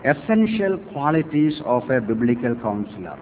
essential qualities of a biblical counselor.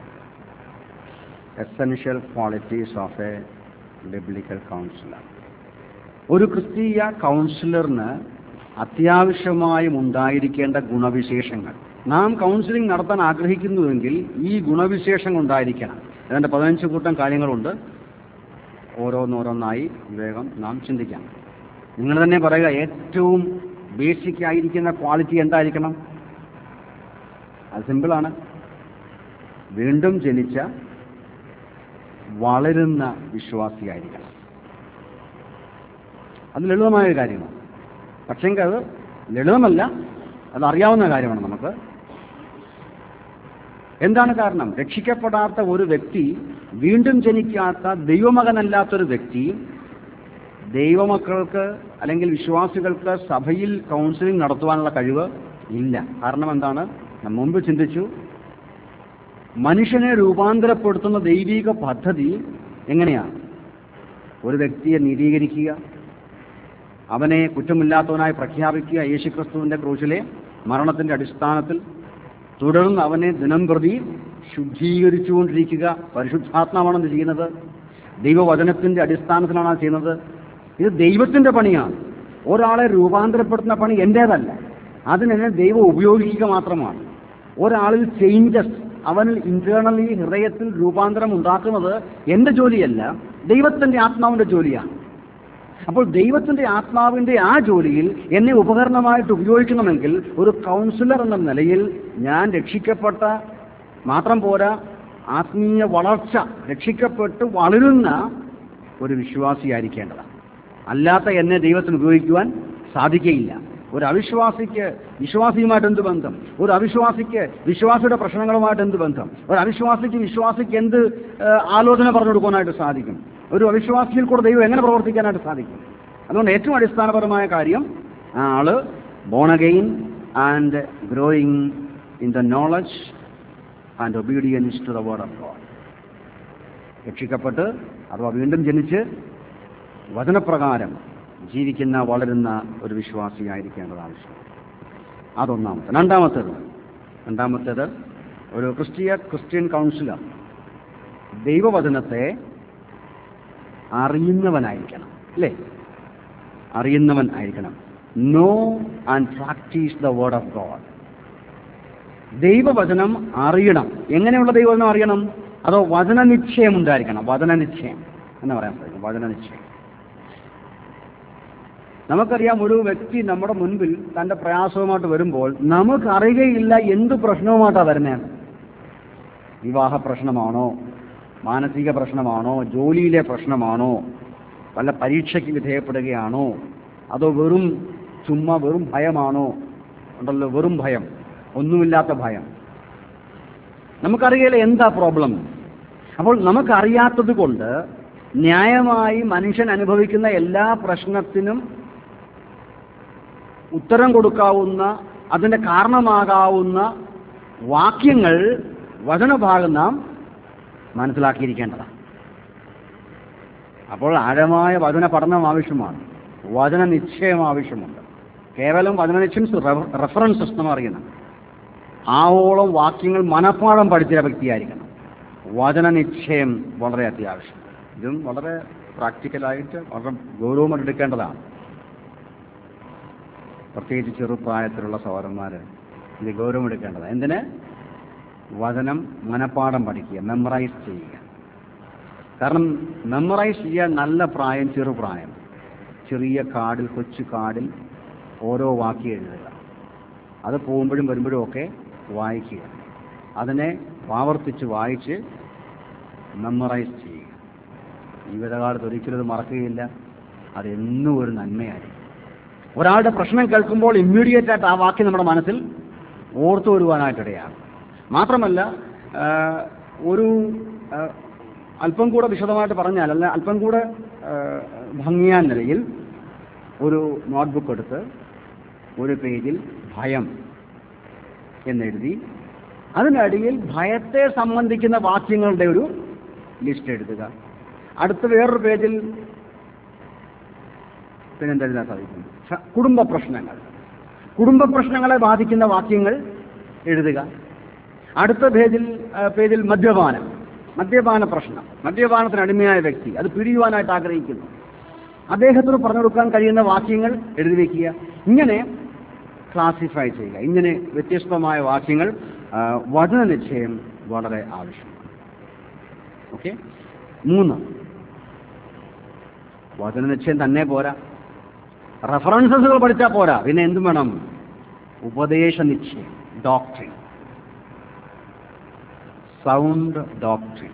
Essential qualities of a biblical counselor. ഒരു ക്രിസ്തീയ കൗൺസിലറിന് അത്യാവശ്യമായും ഉണ്ടായിരിക്കേണ്ട ഗുണവിശേഷങ്ങൾ നാം കൗൺസിലിംഗ് നടത്താൻ ആഗ്രഹിക്കുന്നുവെങ്കിൽ ഈ ഗുണവിശേഷങ്ങൾ ഉണ്ടായിരിക്കണം അതിൻ്റെ പതിനഞ്ച് കൂട്ടം കാര്യങ്ങളുണ്ട് ഓരോന്നോരോന്നായി വേഗം നാം ചിന്തിക്കാം നിങ്ങൾ തന്നെ പറയുക ഏറ്റവും ബേസിക് ആയിരിക്കുന്ന ക്വാളിറ്റി എന്തായിരിക്കണം അത് സിമ്പിളാണ് വീണ്ടും ജനിച്ച വളരുന്ന വിശ്വാസിയായിരിക്കണം അത് ലളിതമായ ഒരു കാര്യമാണ് പക്ഷെങ്കിൽ അത് ലളിതമല്ല അത് അറിയാവുന്ന കാര്യമാണ് നമുക്ക് എന്താണ് കാരണം രക്ഷിക്കപ്പെടാത്ത ഒരു വ്യക്തി വീണ്ടും ജനിക്കാത്ത ദൈവമകനല്ലാത്തൊരു വ്യക്തി ദൈവമക്കൾക്ക് അല്ലെങ്കിൽ വിശ്വാസികൾക്ക് സഭയിൽ കൗൺസിലിംഗ് നടത്തുവാനുള്ള കഴിവ് ഇല്ല കാരണം എന്താണ് ഞാൻ മുമ്പ് ചിന്തിച്ചു മനുഷ്യനെ രൂപാന്തരപ്പെടുത്തുന്ന ദൈവിക പദ്ധതി എങ്ങനെയാണ് ഒരു വ്യക്തിയെ നീതീകരിക്കുക അവനെ കുറ്റമില്ലാത്തവനായി പ്രഖ്യാപിക്കുക യേശുക്രിസ്തുവിന്റെ ക്രൂശിലെ മരണത്തിന്റെ അടിസ്ഥാനത്തിൽ തുടർന്ന് അവനെ ദിനം പ്രതി ശുദ്ധീകരിച്ചുകൊണ്ടിരിക്കുക പരിശുദ്ധാത്മാവാണ് ഇത് ചെയ്യുന്നത് ദൈവവചനത്തിന്റെ അടിസ്ഥാനത്തിലാണ് അത് ചെയ്യുന്നത് ഇത് ദൈവത്തിന്റെ പണിയാണ് ഒരാളെ രൂപാന്തരപ്പെടുത്തുന്ന പണി എന്റേതല്ല അതിനെ ദൈവം ഉപയോഗിക്കുക മാത്രമാണ് ഒരാളിൽ ചേഞ്ചസ് അവനിൽ ഇന്റേണലി ഹൃദയത്തിൽ രൂപാന്തരം ഉണ്ടാക്കുന്നത് എന്റെ ജോലിയല്ല ദൈവത്തിന്റെ ആത്മാവിന്റെ ജോലിയാണ് അപ്പോൾ ദൈവത്തിന്റെ ആത്മാവിന്റെ ആ ജോലിയിൽ എന്നെ ഉപകരണമായിട്ട് ഉപയോഗിക്കണമെങ്കിൽ ഒരു കൗൺസിലർ എന്ന നിലയിൽ ഞാൻ രക്ഷിക്കപ്പെട്ട മാത്രം പോരാ ആത്മീയ വളർച്ച രക്ഷിക്കപ്പെട്ട് വളരുന്ന ഒരു വിശ്വാസിയായിരിക്കേണ്ടതാണ് അല്ലാത്ത എന്നെ ദൈവത്തിന് ഉപയോഗിക്കുവാൻ സാധിക്കയില്ല ഒരു അവിശ്വാസിക്ക് വിശ്വാസിയുമായിട്ട് എന്ത് ബന്ധം ഒരു അവിശ്വാസിക്ക് വിശ്വാസിയുടെ പ്രശ്നങ്ങളുമായിട്ട് എന്ത് ബന്ധം ഒരു അവിശ്വാസിക്ക് വിശ്വാസിക്ക് എന്ത് ഏഹ്, ആലോചന പറഞ്ഞു കൊടുക്കാനായിട്ട് സാധിക്കും ഒരു അവിശ്വാസിയിൽ കൂടെ ദൈവം എങ്ങനെ പ്രവർത്തിക്കാനായിട്ട് സാധിക്കും അതുകൊണ്ട് ഏറ്റവും അടിസ്ഥാനപരമായ കാര്യം ആ ആള് born again and growing in the knowledge and obedience to the word of God രക്ഷിക്കപ്പെട്ട് അഥവാ വീണ്ടും ജനിച്ച് വചനപ്രകാരം ജീവിക്കുന്ന വളരുന്ന ഒരു വിശ്വാസിയായിരിക്കേണ്ടത് ആവശ്യം അതൊന്നാമത്തെ രണ്ടാമത്തേത് രണ്ടാമത്തേത് ഒരു ക്രിസ്തീയ ക്രിസ്ത്യൻ കൗൺസിലർ ദൈവവചനത്തെ അറിയുന്നവനായിരിക്കണം അല്ലേ അറിയുന്നവൻ ആയിരിക്കണം know and practice the word of God ദൈവവചനം അറിയണം എങ്ങനെയുള്ള ദൈവവചനം അറിയണം അതോ വചന നിശ്ചയം ഉണ്ടായിരിക്കണം വചന നിശ്ചയം എന്ന് പറയാൻ സാധിക്കും വചന നിശ്ചയം നമുക്കറിയാം ഒരു വ്യക്തി നമ്മുടെ മുൻപിൽ തന്റെ പ്രയാസവുമായിട്ട് വരുമ്പോൾ നമുക്കറിയുകയില്ല എന്ത് പ്രശ്നവുമായിട്ടാണ് വരുന്നത് വിവാഹ പ്രശ്നമാണോ മാനസിക പ്രശ്നമാണോ ജോലിയിലെ പ്രശ്നമാണോ വല്ല പരീക്ഷയ്ക്ക് വിധേയപ്പെടുകയാണോ അതോ വെറും ചുമ്മാ വെറും ഭയമാണോ ഉണ്ടല്ലോ വെറും ഭയം ഒന്നുമില്ലാത്ത ഭയം നമുക്കറിയില്ല എന്താ പ്രോബ്ലം അപ്പോൾ നമുക്കറിയാത്തത് കൊണ്ട് ന്യായമായി മനുഷ്യൻ അനുഭവിക്കുന്ന എല്ലാ പ്രശ്നത്തിനും ഉത്തരം കൊടുക്കാവുന്ന അതിന്റെ കാരണമാകാവുന്ന വാക്യങ്ങൾ വചനഭാഗം നാം മനസ്സിലാക്കിയിരിക്കേണ്ടതാണ് അപ്പോൾ ആഴമായ വചന പഠനം ആവശ്യമാണ് വചന നിശ്ചയം ആവശ്യമുണ്ട് കേവലം വചന നിശ്ചയം റെഫറൻസസ് നമ്മൾ അറിയണം ആവോളം വാക്യങ്ങൾ മനഃപ്പാഠം പഠിച്ച വ്യക്തിയായിരിക്കണം വചന നിശ്ചയം വളരെ അത്യാവശ്യം ഇതും വളരെ പ്രാക്ടിക്കലായിട്ട് വളരെ ഗൗരവമായിട്ട് എടുക്കേണ്ടതാണ് പ്രത്യേകിച്ച് ചെറുപ്രായത്തിലുള്ള സഹോദരന്മാർ ഇത് ഗൗരവം എടുക്കേണ്ടതാണ് എന്തിന് വചനം മനഃപ്പാഠം പഠിക്കുക മെമ്മറൈസ് ചെയ്യുക കാരണം മെമ്മറൈസ് ചെയ്യാൻ നല്ല പ്രായം ചെറുപ്രായം ചെറിയ കാടിൽ കൊച്ചു കാടിൽ ഓരോ വാക്യം എഴുതുക അത് പോകുമ്പോഴും വരുമ്പോഴും ഒക്കെ വായിക്കുക അതിനെ ആവർത്തിച്ച് വായിച്ച് മെമ്മറൈസ് ചെയ്യുക ജീവിതകാലത്ത് ഒരിക്കലും അത് മറക്കുകയില്ല അതെന്നും ഒരു നന്മയായിരിക്കും ഒരാളുടെ പ്രശ്നം കേൾക്കുമ്പോൾ ഇമ്മീഡിയറ്റ് ആയിട്ട് ആ വാക്യം നമ്മുടെ മനസ്സിൽ ഓർത്തു വരുവാനായിട്ടിടയാണ് മാത്രമല്ല ആ, ഒരു ആ, അല്പം കൂടെ വിശദമായിട്ട് പറഞ്ഞാൽ അല്ല അല്പം കൂടെ ആ, ഭംഗിയാൻ നിലയിൽ ഒരു നോട്ട്ബുക്ക് എടുത്ത് ഒരു പേജിൽ ഭയം എന്നെഴുതി അതിനടിയിൽ ഭയത്തെ സംബന്ധിക്കുന്ന വാക്യങ്ങളുടെ ഒരു ലിസ്റ്റ് എഴുതുക അടുത്ത വേറൊരു പേജിൽ പിന്നെന്തെഴുതാൻ സാധിക്കും സ- കുടുംബ പ്രശ്നങ്ങൾ കുടുംബ പ്രശ്നങ്ങളെ ബാധിക്കുന്ന വാക്യങ്ങൾ എഴുതുക അടുത്ത പേജിൽ ആ, പേജിൽ മദ്യപാനം മദ്യപാന പ്രശ്നം മദ്യപാനത്തിന് അടിമയായ വ്യക്തി അത് പിരിയുവാനായിട്ട് ആഗ്രഹിക്കുന്നു അദ്ദേഹത്തിന് പറഞ്ഞു കൊടുക്കാൻ കഴിയുന്ന വാക്യങ്ങൾ എഴുതി വയ്ക്കുക ഇങ്ങനെ ക്ലാസിഫൈ ചെയ്യുക ഇങ്ങനെ വ്യത്യസ്തമായ വാക്യങ്ങൾ ആ, വചന നിശ്ചയം വളരെ ആവശ്യമാണ് ഓക്കെ മൂന്ന് വചന നിശ്ചയം തന്നെ പോരാ റെഫറൻസസുകൾ പഠിച്ചാൽ പോരാ പിന്നെ എന്തും വേണം ഉപദേശ നിശ്ചയം ഡോക്ട്രിൻ സൗണ്ട് ഡോക്ട്രിൻ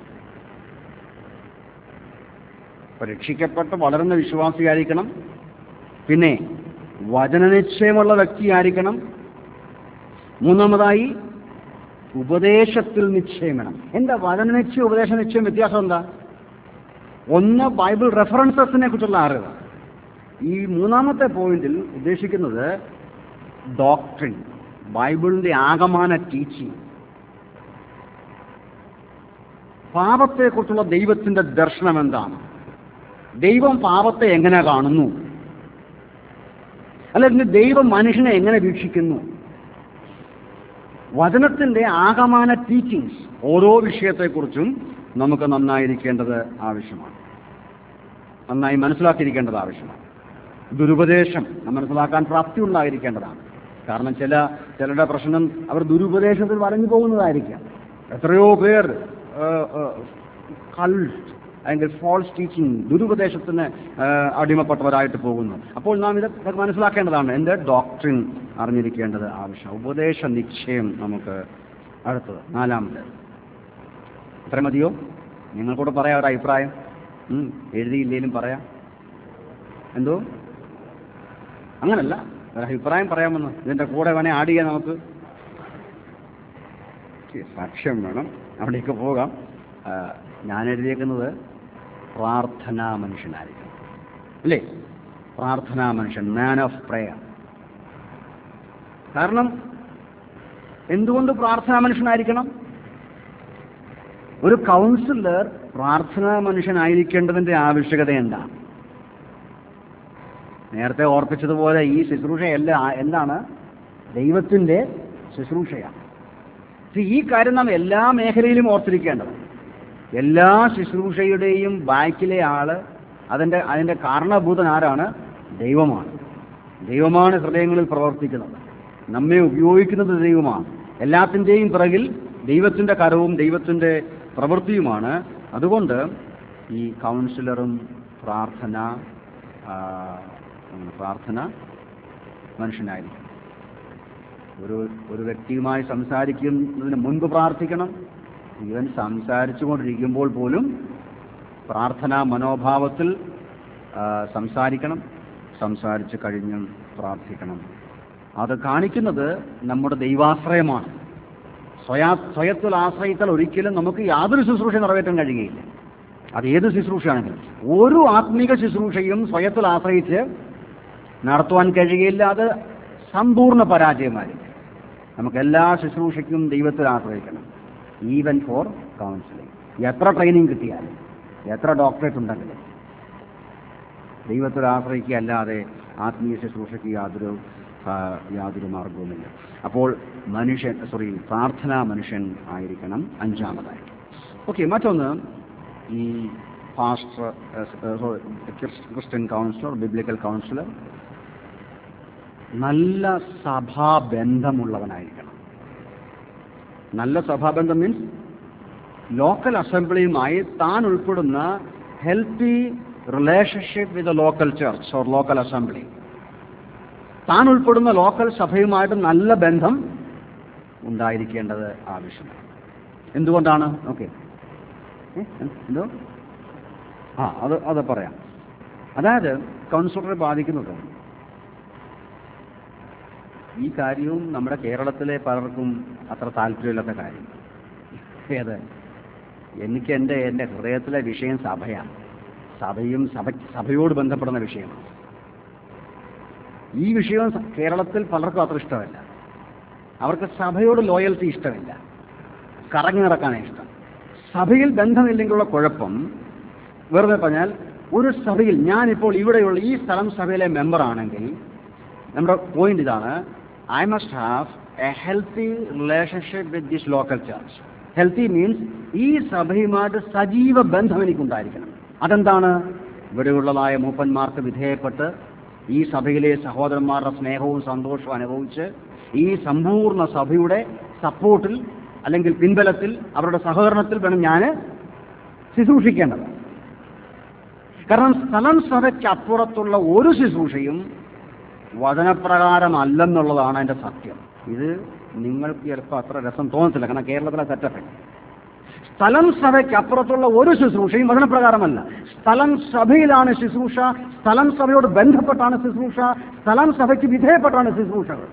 രക്ഷിക്കപ്പെട്ട് വളരുന്ന വിശ്വാസിയായിരിക്കണം പിന്നെ വചനനിശ്ചയമുള്ള വ്യക്തിയായിരിക്കണം മൂന്നാമതായി ഉപദേശത്തിൽ നിശ്ചയം വേണം എന്താ വചനനിശ്ചയം ഉപദേശ നിശ്ചയം വ്യത്യാസം എന്താ ഒന്ന് ബൈബിൾ റെഫറൻസസിനെ കുറിച്ചുള്ള അറിവ് ഈ മൂന്നാമത്തെ പോയിന്റിൽ ഉദ്ദേശിക്കുന്നത് ഡോക്ട്രിൻ ബൈബിളിന്റെ ആകമാന ടീച്ചിങ് പാപത്തെക്കുറിച്ചുള്ള ദൈവത്തിന്റെ ദർശനം എന്താണ് ദൈവം പാപത്തെ എങ്ങനെ കാണുന്നു അല്ലെങ്കിൽ ദൈവം മനുഷ്യനെ എങ്ങനെ വീക്ഷിക്കുന്നു വചനത്തിന്റെ ആകമാന ടീച്ചിങ്സ് ഓരോ വിഷയത്തെക്കുറിച്ചും നമുക്ക് നന്നായിരിക്കേണ്ടത് ആവശ്യമാണ് നന്നായി മനസ്സിലാക്കിയിരിക്കേണ്ടത് ആവശ്യമാണ് ദുരുപദേശം മനസ്സിലാക്കാൻ പ്രാപ്തി ഉണ്ടായിരിക്കേണ്ടതാണ് കാരണം ചില ചിലരുടെ പ്രശ്നം അവർ ദുരുപദേശത്തിൽ വരഞ്ഞു പോകുന്നതായിരിക്കാം എത്രയോ പേർ കൾട്ട് അല്ലെങ്കിൽ ഫോൾസ് ടീച്ചിങ് ദുരുപദേശത്തിന് ആ, അടിമപ്പെട്ടവരായിട്ട് പോകുന്നു അപ്പോൾ നാം ഇത് ഇതൊക്കെ മനസ്സിലാക്കേണ്ടതാണ് എൻ്റെ ഡോക്ട്രിൻ അറിഞ്ഞിരിക്കേണ്ടത് ആവശ്യം ഉപദേശ നിശ്ചയം നമുക്ക് അടുത്തത് നാലാമത് ഇത്ര മതിയോ നിങ്ങൾക്കൂടെ പറയാം ഒരു അഭിപ്രായം ഉം, എഴുതിയില്ലേലും പറയാം എന്തോ അങ്ങനല്ല ഒരു അഭിപ്രായം പറയാമെന്ന് ഇതിൻ്റെ കൂടെ വേണേ ആഡ് ചെയ്യാൻ നമുക്ക് സാക്ഷ്യം വേണം അവിടേക്ക് പോകാം ആ, ഞാൻ എഴുതിയേക്കുന്നത് പ്രാർത്ഥനാ മനുഷ്യനായിരിക്കും അല്ലേ പ്രാർത്ഥനാ മനുഷ്യൻ മാൻ ഓഫ് പ്രയർ കാരണം എന്തുകൊണ്ട് പ്രാർത്ഥനാ മനുഷ്യനായിരിക്കണം ഒരു കൗൺസിലർ പ്രാർത്ഥനാ മനുഷ്യനായിരിക്കേണ്ടതിന്റെ ആവശ്യകത എന്താണ് നേരത്തെ ഓർപ്പിച്ചതുപോലെ ഈ ശുശ്രൂഷയല്ല ആ- എന്താണ് ദൈവത്തിന്റെ ശുശ്രൂഷയാണ് See, ഈ കാര്യം നാം എല്ലാ മേഖലയിലും ഓർത്തിരിക്കേണ്ടത് എല്ലാ ശുശ്രൂഷയുടെയും ബാക്കിലെ ആള് അതിന്റെ അതിന്റെ കാരണഭൂതൻ ആരാണ് ദൈവമാണ് ദൈവമാണ് ഹൃദയങ്ങളിൽ പ്രവർത്തിക്കുന്നത് നമ്മെ ഉപയോഗിക്കുന്നത് ദൈവമാണ് എല്ലാത്തിൻ്റെയും പിറകിൽ ദൈവത്തിന്റെ കരവും ദൈവത്തിന്റെ പ്രവൃത്തിയുമാണ് അതുകൊണ്ട് ഈ കൗൺസിലറും പ്രാർത്ഥന ആ, ഉം, പ്രാർത്ഥന മനുഷ്യനായിരിക്കും ഒരു ഒരു വ്യക്തിയുമായി സംസാരിക്കുന്നതിന് മുൻപ് പ്രാർത്ഥിക്കണം ഇവൻ സംസാരിച്ചു കൊണ്ടിരിക്കുമ്പോൾ പോലും പ്രാർത്ഥനാ മനോഭാവത്തിൽ ആ, സംസാരിക്കണം സംസാരിച്ചു കഴിഞ്ഞും പ്രാർത്ഥിക്കണം അത് കാണിക്കുന്നത് നമ്മുടെ ദൈവാശ്രയമാണ് സ്വയാ സ്വയത്തിൽ ആശ്രയിച്ചാൽ ഒരിക്കലും നമുക്ക് യാതൊരു ശുശ്രൂഷ നിറവേറ്റാൻ കഴിയുകയില്ല അത് ഏത് ശുശ്രൂഷയാണെങ്കിലും ഒരു ആത്മീക ശുശ്രൂഷയും സ്വയത്തിൽ ആശ്രയിച്ച് നടത്തുവാൻ കഴിയുകയില്ല അത് സമ്പൂർണ്ണ പരാജയമായിരിക്കും നമുക്ക് എല്ലാ ശുശ്രൂഷയ്ക്കും ദൈവത്തിൽ ആശ്രയിക്കണം ഈവൻ ഫോർ കൗൺസിലിംഗ് എത്ര ട്രെയിനിങ് കിട്ടിയാലും എത്ര ഡോക്ടറേറ്റ് ഉണ്ടെങ്കിലും ദൈവത്തിൽ ആശ്രയിക്കുക അല്ലാതെ ആത്മീയ ശുശ്രൂഷയ്ക്ക് യാതൊരു ആ, യാതൊരു മാർഗവുമില്ല അപ്പോൾ മനുഷ്യൻ സോറി പ്രാർത്ഥനാ മനുഷ്യൻ ആയിരിക്കണം അഞ്ചാമതായി ഓക്കെ മറ്റൊന്ന് ഈ pastor Christian counsellor biblical counsellor നല്ല സഭാബന്ധമുള്ളവനായിരിക്കണം നല്ല സഭാബന്ധം മീൻസ് ലോക്കൽ അസംബ്ലിയുമായി താൻ ഉൾപ്പെടുന്ന healthy relationship with local church or local assembly താൻ ഉൾപ്പെടുന്ന ലോക്കൽ സഭയുമായിട്ട് നല്ല ബന്ധം ഉണ്ടായിരിക്കേണ്ടത് ആവശ്യമാണ് എന്തുകൊണ്ടാണ് ഓക്കെ എന്തോ ആ അത് അത് പറയാം അതായത് കൗൺസിലറെ ബാധിക്കുന്നത് ഈ കാര്യവും നമ്മുടെ കേരളത്തിലെ പലർക്കും അത്ര താല്പര്യമില്ലാത്ത കാര്യം ഏത് എനിക്ക് എൻ്റെ എൻ്റെ ഹൃദയത്തിലെ വിഷയം സഭയാണ് സഭയും സഭ സഭയോട് ബന്ധപ്പെടുന്ന വിഷയമാണ് ഈ വിഷയം സ- കേരളത്തിൽ പലർക്കും അത്ര ഇഷ്ടമല്ല അവർക്ക് സഭയോട് ലോയൽറ്റി ഇഷ്ടമില്ല കറങ്ങി നടക്കാനാണ് ഇഷ്ടം സഭയിൽ ബന്ധമില്ലെങ്കിലുള്ള കുഴപ്പം വെറുതെ പറഞ്ഞാൽ ഒരു സഭയിൽ ഞാനിപ്പോൾ ഇവിടെയുള്ള ഈ സ്ഥലം സഭയിലെ മെമ്പറാണെങ്കിൽ നമ്മുടെ പോയിന്റ് ഇതാണ് I must have a healthy relationship with this local church. Healthy means ഈ സഭയുമായിട്ട് സജീവ ബന്ധം എനിക്കുണ്ടായിരിക്കണം അതെന്താണ് ഇവിടെയുള്ളതായ മൂപ്പന്മാർക്ക് വിധേയപ്പെട്ട് ഈ സഭയിലെ സഹോദരന്മാരുടെ സ്നേഹവും സന്തോഷവും അനുഭവിച്ച് ഈ സമ്പൂർണ്ണ സഭയുടെ സപ്പോർട്ടിൽ അല്ലെങ്കിൽ പിൻബലത്തിൽ അവരുടെ സഹകരണത്തിൽ വേണം ഞാൻ ശുശ്രൂഷിക്കേണ്ടത് കാരണം സ്ഥലം സഭയ്ക്ക് അപ്പുറത്തുള്ള ഒരു ശുശ്രൂഷയും വചനപ്രകാരമല്ലെന്നുള്ളതാണ് എൻ്റെ സത്യം ഇത് നിങ്ങൾക്ക് ചിലപ്പോൾ അത്ര രസം തോന്നത്തില്ല കാരണം കേരളത്തിലെ സെറ്റപ്പ് സ്ഥലം സഭയ്ക്ക് അപ്പുറത്തുള്ള ഒരു ശുശ്രൂഷയും വചനപ്രകാരമല്ല സ്ഥലം സഭയിലാണ് ശുശ്രൂഷ സ്ഥലം സഭയോട് ബന്ധപ്പെട്ടാണ് ശുശ്രൂഷ സ്ഥലം സഭയ്ക്ക് വിധേയപ്പെട്ടാണ് ശുശ്രൂഷകൾ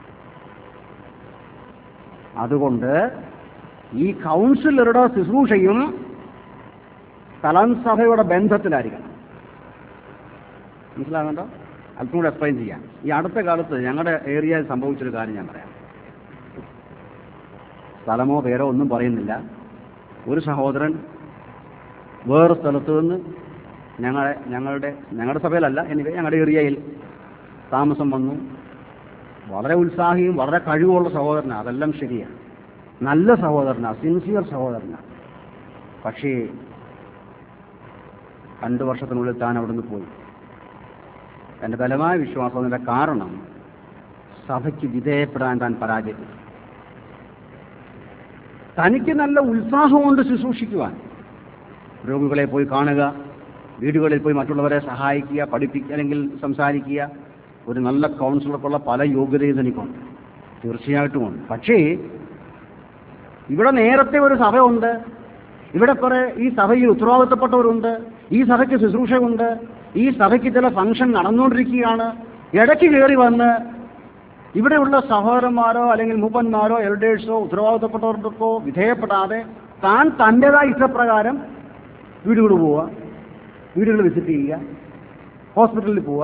അതുകൊണ്ട് ഈ കൗൺസിലറുടെ ശുശ്രൂഷയും സ്ഥലം സഭയുടെ ബന്ധത്തിലായിരിക്കണം മനസ്സിലാകുന്നുണ്ടോ അല്പം കൂടെ എക്സ്പ്ലെയിൻ ചെയ്യാം ഈ അടുത്ത കാലത്ത് ഞങ്ങളുടെ ഏരിയയിൽ സംഭവിച്ചൊരു കാര്യം ഞാൻ പറയാം സ്ഥലമോ പേരോ ഒന്നും പറയുന്നില്ല ഒരു സഹോദരൻ വേറെ സ്ഥലത്ത് നിന്ന് ഞങ്ങളെ ഞങ്ങളുടെ ഞങ്ങളുടെ സഭയിലല്ല എനിക്ക് ഞങ്ങളുടെ ഏരിയയിൽ താമസം വന്നു വളരെ ഉത്സാഹിയും വളരെ കഴിവുള്ള സഹോദരനാണ് അതെല്ലാം ശരിയാണ് നല്ല സഹോദരനാണ് സിൻസിയർ സഹോദരനാണ് പക്ഷേ രണ്ട് വർഷത്തിനുള്ളിൽ താൻ അവിടുന്ന് പോയി എൻ്റെ ബലമായ വിശ്വാസത്തിൻ്റെ കാരണം സഭയ്ക്ക് വിധേയപ്പെടാൻ താൻ പരാജയപ്പെട്ടു തനിക്ക് നല്ല ഉത്സാഹമുണ്ട് ശുശ്രൂഷിക്കുവാൻ രോഗികളെ പോയി കാണുക വീടുകളിൽ പോയി മറ്റുള്ളവരെ സഹായിക്കുക പഠിപ്പിക്കുക അല്ലെങ്കിൽ സംസാരിക്കുക ഒരു നല്ല കൗൺസിലർക്കുള്ള പല യോഗ്യതയും തനിക്കുണ്ട് തീർച്ചയായിട്ടും ഉണ്ട് പക്ഷേ ഇവിടെ നേരത്തെ ഒരു സഭയുണ്ട് ഇവിടെ കുറെ ഈ സഭയിൽ ഉത്തരവാദിത്തപ്പെട്ടവരുണ്ട് ഈ സഭയ്ക്ക് ശുശ്രൂഷയുണ്ട് ഈ സഭയ്ക്ക് ചില ഫംഗ്ഷൻ നടന്നുകൊണ്ടിരിക്കുകയാണ് ഇടയ്ക്ക് കയറി വന്ന് ഇവിടെയുള്ള സഹോദരന്മാരോ അല്ലെങ്കിൽ മൂപ്പന്മാരോ എൽഡേഴ്സോ ഉത്തരവാദിത്തപ്പെട്ടവർക്കോ വിധേയപ്പെടാതെ താൻ തൻ്റെതായ ഇഷ്ടപ്രകാരം വീടുകൾ പോവുക വീടുകൾ വിസിറ്റ് ചെയ്യുക ഹോസ്പിറ്റലിൽ പോവുക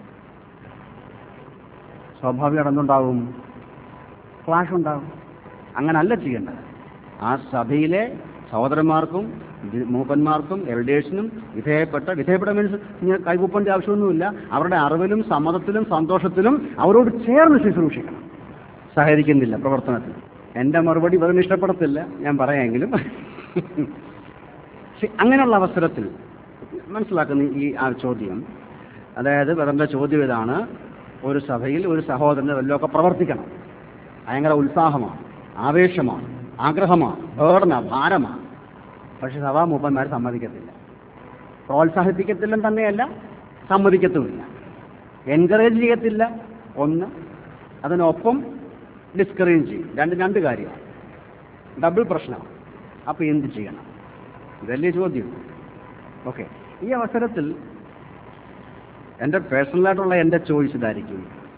സ്വാഭാവികം എന്തുണ്ടാകും ക്ലാഷ് ഉണ്ടാകും അങ്ങനല്ല ചെയ്യേണ്ടത് ആ സഭയിലെ സഹോദരന്മാർക്കും ദി- മൂപ്പന്മാർക്കും എൽഡേഴ്സിനും വിധേയപ്പെട്ട വിധേയപ്പെട്ട മീൻസ് ഇങ്ങനെ കൈകൂപ്പേണ്ട ആവശ്യമൊന്നുമില്ല അവരുടെ അറിവിലും സമ്മതത്തിലും സന്തോഷത്തിലും അവരോട് ചേർന്ന് ശുശ്രൂഷിക്കണം സഹകരിക്കുന്നില്ല പ്രവർത്തനത്തിൽ എൻ്റെ മറുപടി വെറും ഇഷ്ടപ്പെടത്തില്ല ഞാൻ പറയാമെങ്കിലും പക്ഷെ അങ്ങനെയുള്ള അവസരത്തിൽ മനസ്സിലാക്കുന്ന ഈ ആ ചോദ്യം അതായത് വെറുതെ ചോദ്യം ഇതാണ് ഒരു സഭയിൽ ഒരു സഹോദരന് വല്ലതൊക്കെ പ്രവർത്തിക്കണം ഭയങ്കര ഉത്സാഹമാണ് ആവേശമാണ് ആഗ്രഹമാണ് ബേർഡന ഭാരമാണ് പക്ഷെ സഭാ മൂപ്പന്മാർ സമ്മതിക്കത്തില്ല പ്രോത്സാഹിപ്പിക്കത്തില്ല തന്നെയല്ല സമ്മതിക്കത്തുമില്ല എൻകറേജ് ചെയ്യത്തില്ല ഒന്ന് അതിനൊപ്പം ഡിസ്കറേജ് ചെയ്യും രണ്ട് രണ്ട് കാര്യമാണ് ഡബിൾ പ്രശ്നമാണ് അപ്പോൾ എന്ത് ചെയ്യണം ഇതല്ലേ ചോദ്യം ഓക്കെ ഈ അവസരത്തിൽ എൻ്റെ പേഴ്സണലായിട്ടുള്ള എൻ്റെ ചോയ്സ് ഇതായിരിക്കും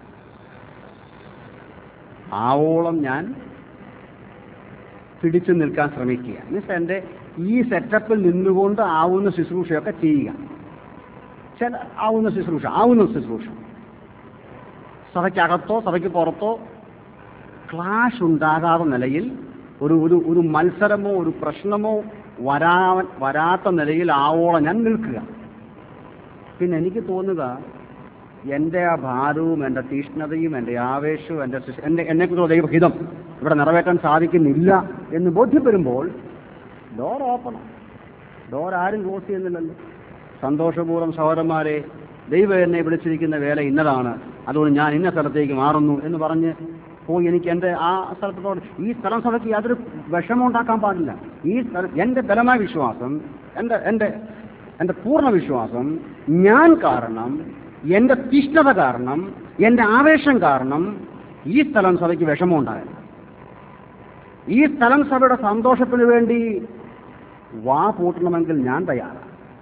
ആവോളം ഞാൻ പിടിച്ചു നിൽക്കാൻ ശ്രമിക്കുക മീൻസ് എൻ്റെ ഈ സെറ്റപ്പിൽ നിന്നുകൊണ്ട് ആവുന്ന ശുശ്രൂഷയൊക്കെ ചെയ്യുക ചില ആവുന്ന ശുശ്രൂഷ ആവുന്ന ശുശ്രൂഷ സഭയ്ക്കകത്തോ സഭയ്ക്ക് പുറത്തോ ക്ലാഷ് ഉണ്ടാകാത്ത നിലയിൽ ഒരു ഒരു ഒരു മത്സരമോ ഒരു പ്രശ്നമോ വരാ വരാത്ത നിലയിൽ ആവോളം ഞാൻ നിൽക്കുക പിന്നെ എനിക്ക് തോന്നുക എൻ്റെ ആ ഭാരവും എൻ്റെ തീഷ്ണതയും എൻ്റെ ആവേശവും എൻ്റെ ശിശ്- എൻ്റെ എന്നെക്കുറിച്ചുള്ള ദൈവഹിതം ഇവിടെ നിറവേറ്റാൻ സാധിക്കുന്നില്ല എന്ന് ബോധ്യപ്പെടുമ്പോൾ ഡോർ ഓപ്പൺ ഡോർ ആരും ക്ലോസ് ചെയ്യുന്നില്ലല്ലോ സന്തോഷപൂർവ്വം സഹോദരന്മാരെ ദൈവം എന്നെ വിളിച്ചിരിക്കുന്ന വേല ഇന്നതാണ് അതുകൊണ്ട് ഞാൻ ഇന്ന സ്ഥലത്തേക്ക് മാറുന്നു എന്ന് പറഞ്ഞ് പോയി എനിക്ക് എൻ്റെ ആ സ്ഥലത്തോട് ഈ സ്ഥലം സഭയ്ക്ക് യാതൊരു വിഷമം ഉണ്ടാക്കാൻ പാടില്ല ഈ സ്ഥലം എൻ്റെ ബലമായ വിശ്വാസം എൻ്റെ എൻ്റെ എൻ്റെ പൂർണ്ണ വിശ്വാസം ഞാൻ കാരണം എൻ്റെ തീഷ്ണത കാരണം എൻ്റെ ആവേശം കാരണം ഈ സ്ഥലം സഭയ്ക്ക് വിഷമം ഉണ്ടാകില്ല ഈ സ്ഥലം സഭയുടെ സന്തോഷത്തിന് വേണ്ടി വാ പൂട്ടണമെങ്കിൽ ഞാൻ തയ്യാറാണ്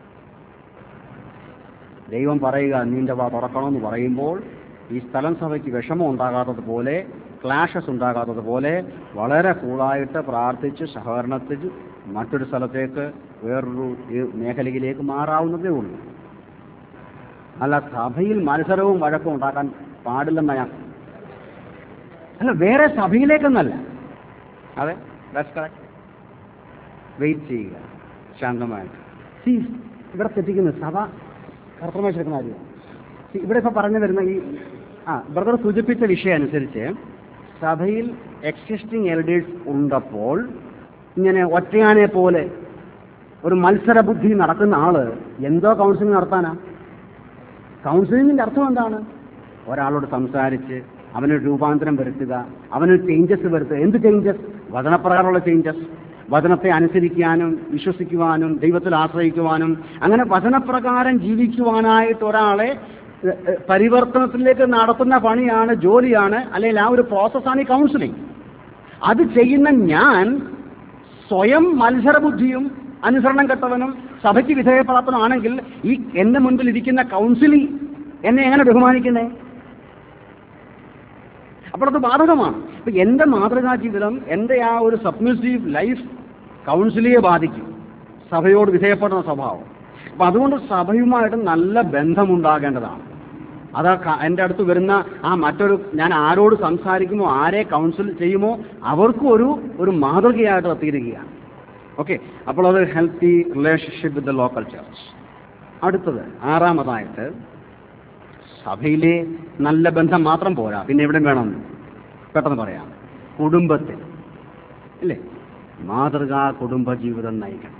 ദൈവം പറയുക നിന്റെ വാ തുറക്കണമെന്ന് പറയുമ്പോൾ ഈ സ്ഥലം സഭയ്ക്ക് വിഷമം ഉണ്ടാകാത്തതുപോലെ ക്ലാഷസ് ഉണ്ടാകാത്തതുപോലെ വളരെ കൂളായിട്ട് പ്രാർത്ഥിച്ച് സഹകരണത്തിൽ മറ്റൊരു സ്ഥലത്തേക്ക് വേറൊരു ഈ മേഖലയിലേക്ക് മാറാവുന്നതേ ഉള്ളൂ അല്ല സഭയിൽ മത്സരവും വഴക്കും ഉണ്ടാക്കാൻ പാടില്ലെന്ന ഞാൻ അല്ല വേറെ സഭയിലേക്കെന്നല്ല അതെ ദാറ്റ്സ് കറക്റ്റ് വെയിറ്റ് ചെയ്യുക ശാന്തമായിട്ട് സി ഇവിടെ തെറ്റിക്കുന്നത് സഭ കർത്തമേശെടുക്കുന്ന കാര്യം See, ഇവിടെ ഇപ്പൊ പറഞ്ഞു വരുന്ന ഈ ആ ബ്രദർ സൂചിപ്പിച്ച വിഷയം അനുസരിച്ച് സഭയിൽ എക്സിസ്റ്റിംഗ് എൽഡേഴ്സ് ഉണ്ടപ്പോൾ ഇങ്ങനെ ഒറ്റയാനെ പോലെ ഒരു മത്സര ബുദ്ധി നടക്കുന്ന ആള് എന്തോ കൗൺസിലിംഗ് നടത്താനാ കൗൺസിലിംഗിന്റെ അർത്ഥം എന്താണ് ഒരാളോട് സംസാരിച്ച് അവനൊരു രൂപാന്തരം വരുത്തുക അവനൊരു ചേഞ്ചസ് വരുത്തുക എന്ത് ചേഞ്ചസ് വചനപ്രകാരമുള്ള ചേഞ്ചസ് വചനത്തെ അനുസരിക്കാനും വിശ്വസിക്കുവാനും ദൈവത്തിൽ ആശ്രയിക്കുവാനും അങ്ങനെ വചനപ്രകാരം ജീവിക്കുവാനായിട്ട് ഒരാളെ എ, എ, പരിവർത്തനത്തിലേക്ക് നടത്തുന്ന പണിയാണ് ജോലിയാണ് അല്ലെങ്കിൽ ആ ഒരു പ്രോസസ്സാണ് ഈ കൗൺസിലിംഗ് അത് ചെയ്യുന്ന ഞാൻ സ്വയം മത്സരബുദ്ധിയും അനുസരണം കെട്ടവനും സഭയ്ക്ക് വിധേയപ്പെടാത്തവനാണെങ്കിൽ ഈ എന്റെ മുൻപിൽ ഇരിക്കുന്ന കൗൺസിലിംഗ് എന്നെ എങ്ങനെ ബഹുമാനിക്കുന്നേ അപ്പോൾ അത് ബാധകമാണ് അപ്പൊ എന്റെ മാതൃകാ ജീവിതം എന്റെ ആ ഒരു സബ്മിസീവ് ലൈഫ് കൗൺസിലിയെ ബാധിക്കും സഭയോട് വിധേയപ്പെടുന്ന സ്വഭാവം അപ്പൊ അതുകൊണ്ട് സഭയുമായിട്ട് നല്ല ബന്ധമുണ്ടാകേണ്ടതാണ് അത് ക- എൻ്റെ അടുത്ത് വരുന്ന ആ മറ്റൊരു ഞാൻ ആരോട് സംസാരിക്കുമോ ആരെ കൗൺസിൽ ചെയ്യുമോ അവർക്കും ഒരു ഒരു മാതൃകയായിട്ട് അത് തീരുകയാണ് ഓക്കെ അപ്പോൾ അത് healthy relationship with the local church അടുത്തത് ആറാമതായിട്ട് സഭയിലെ നല്ല ബന്ധം മാത്രം പോരാ പിന്നെ എവിടെ വേണം പെട്ടെന്ന് പറയാം കുടുംബത്തിൽ ഇല്ലേ മാതൃകാ കുടുംബ ജീവിതം നയിക്കണം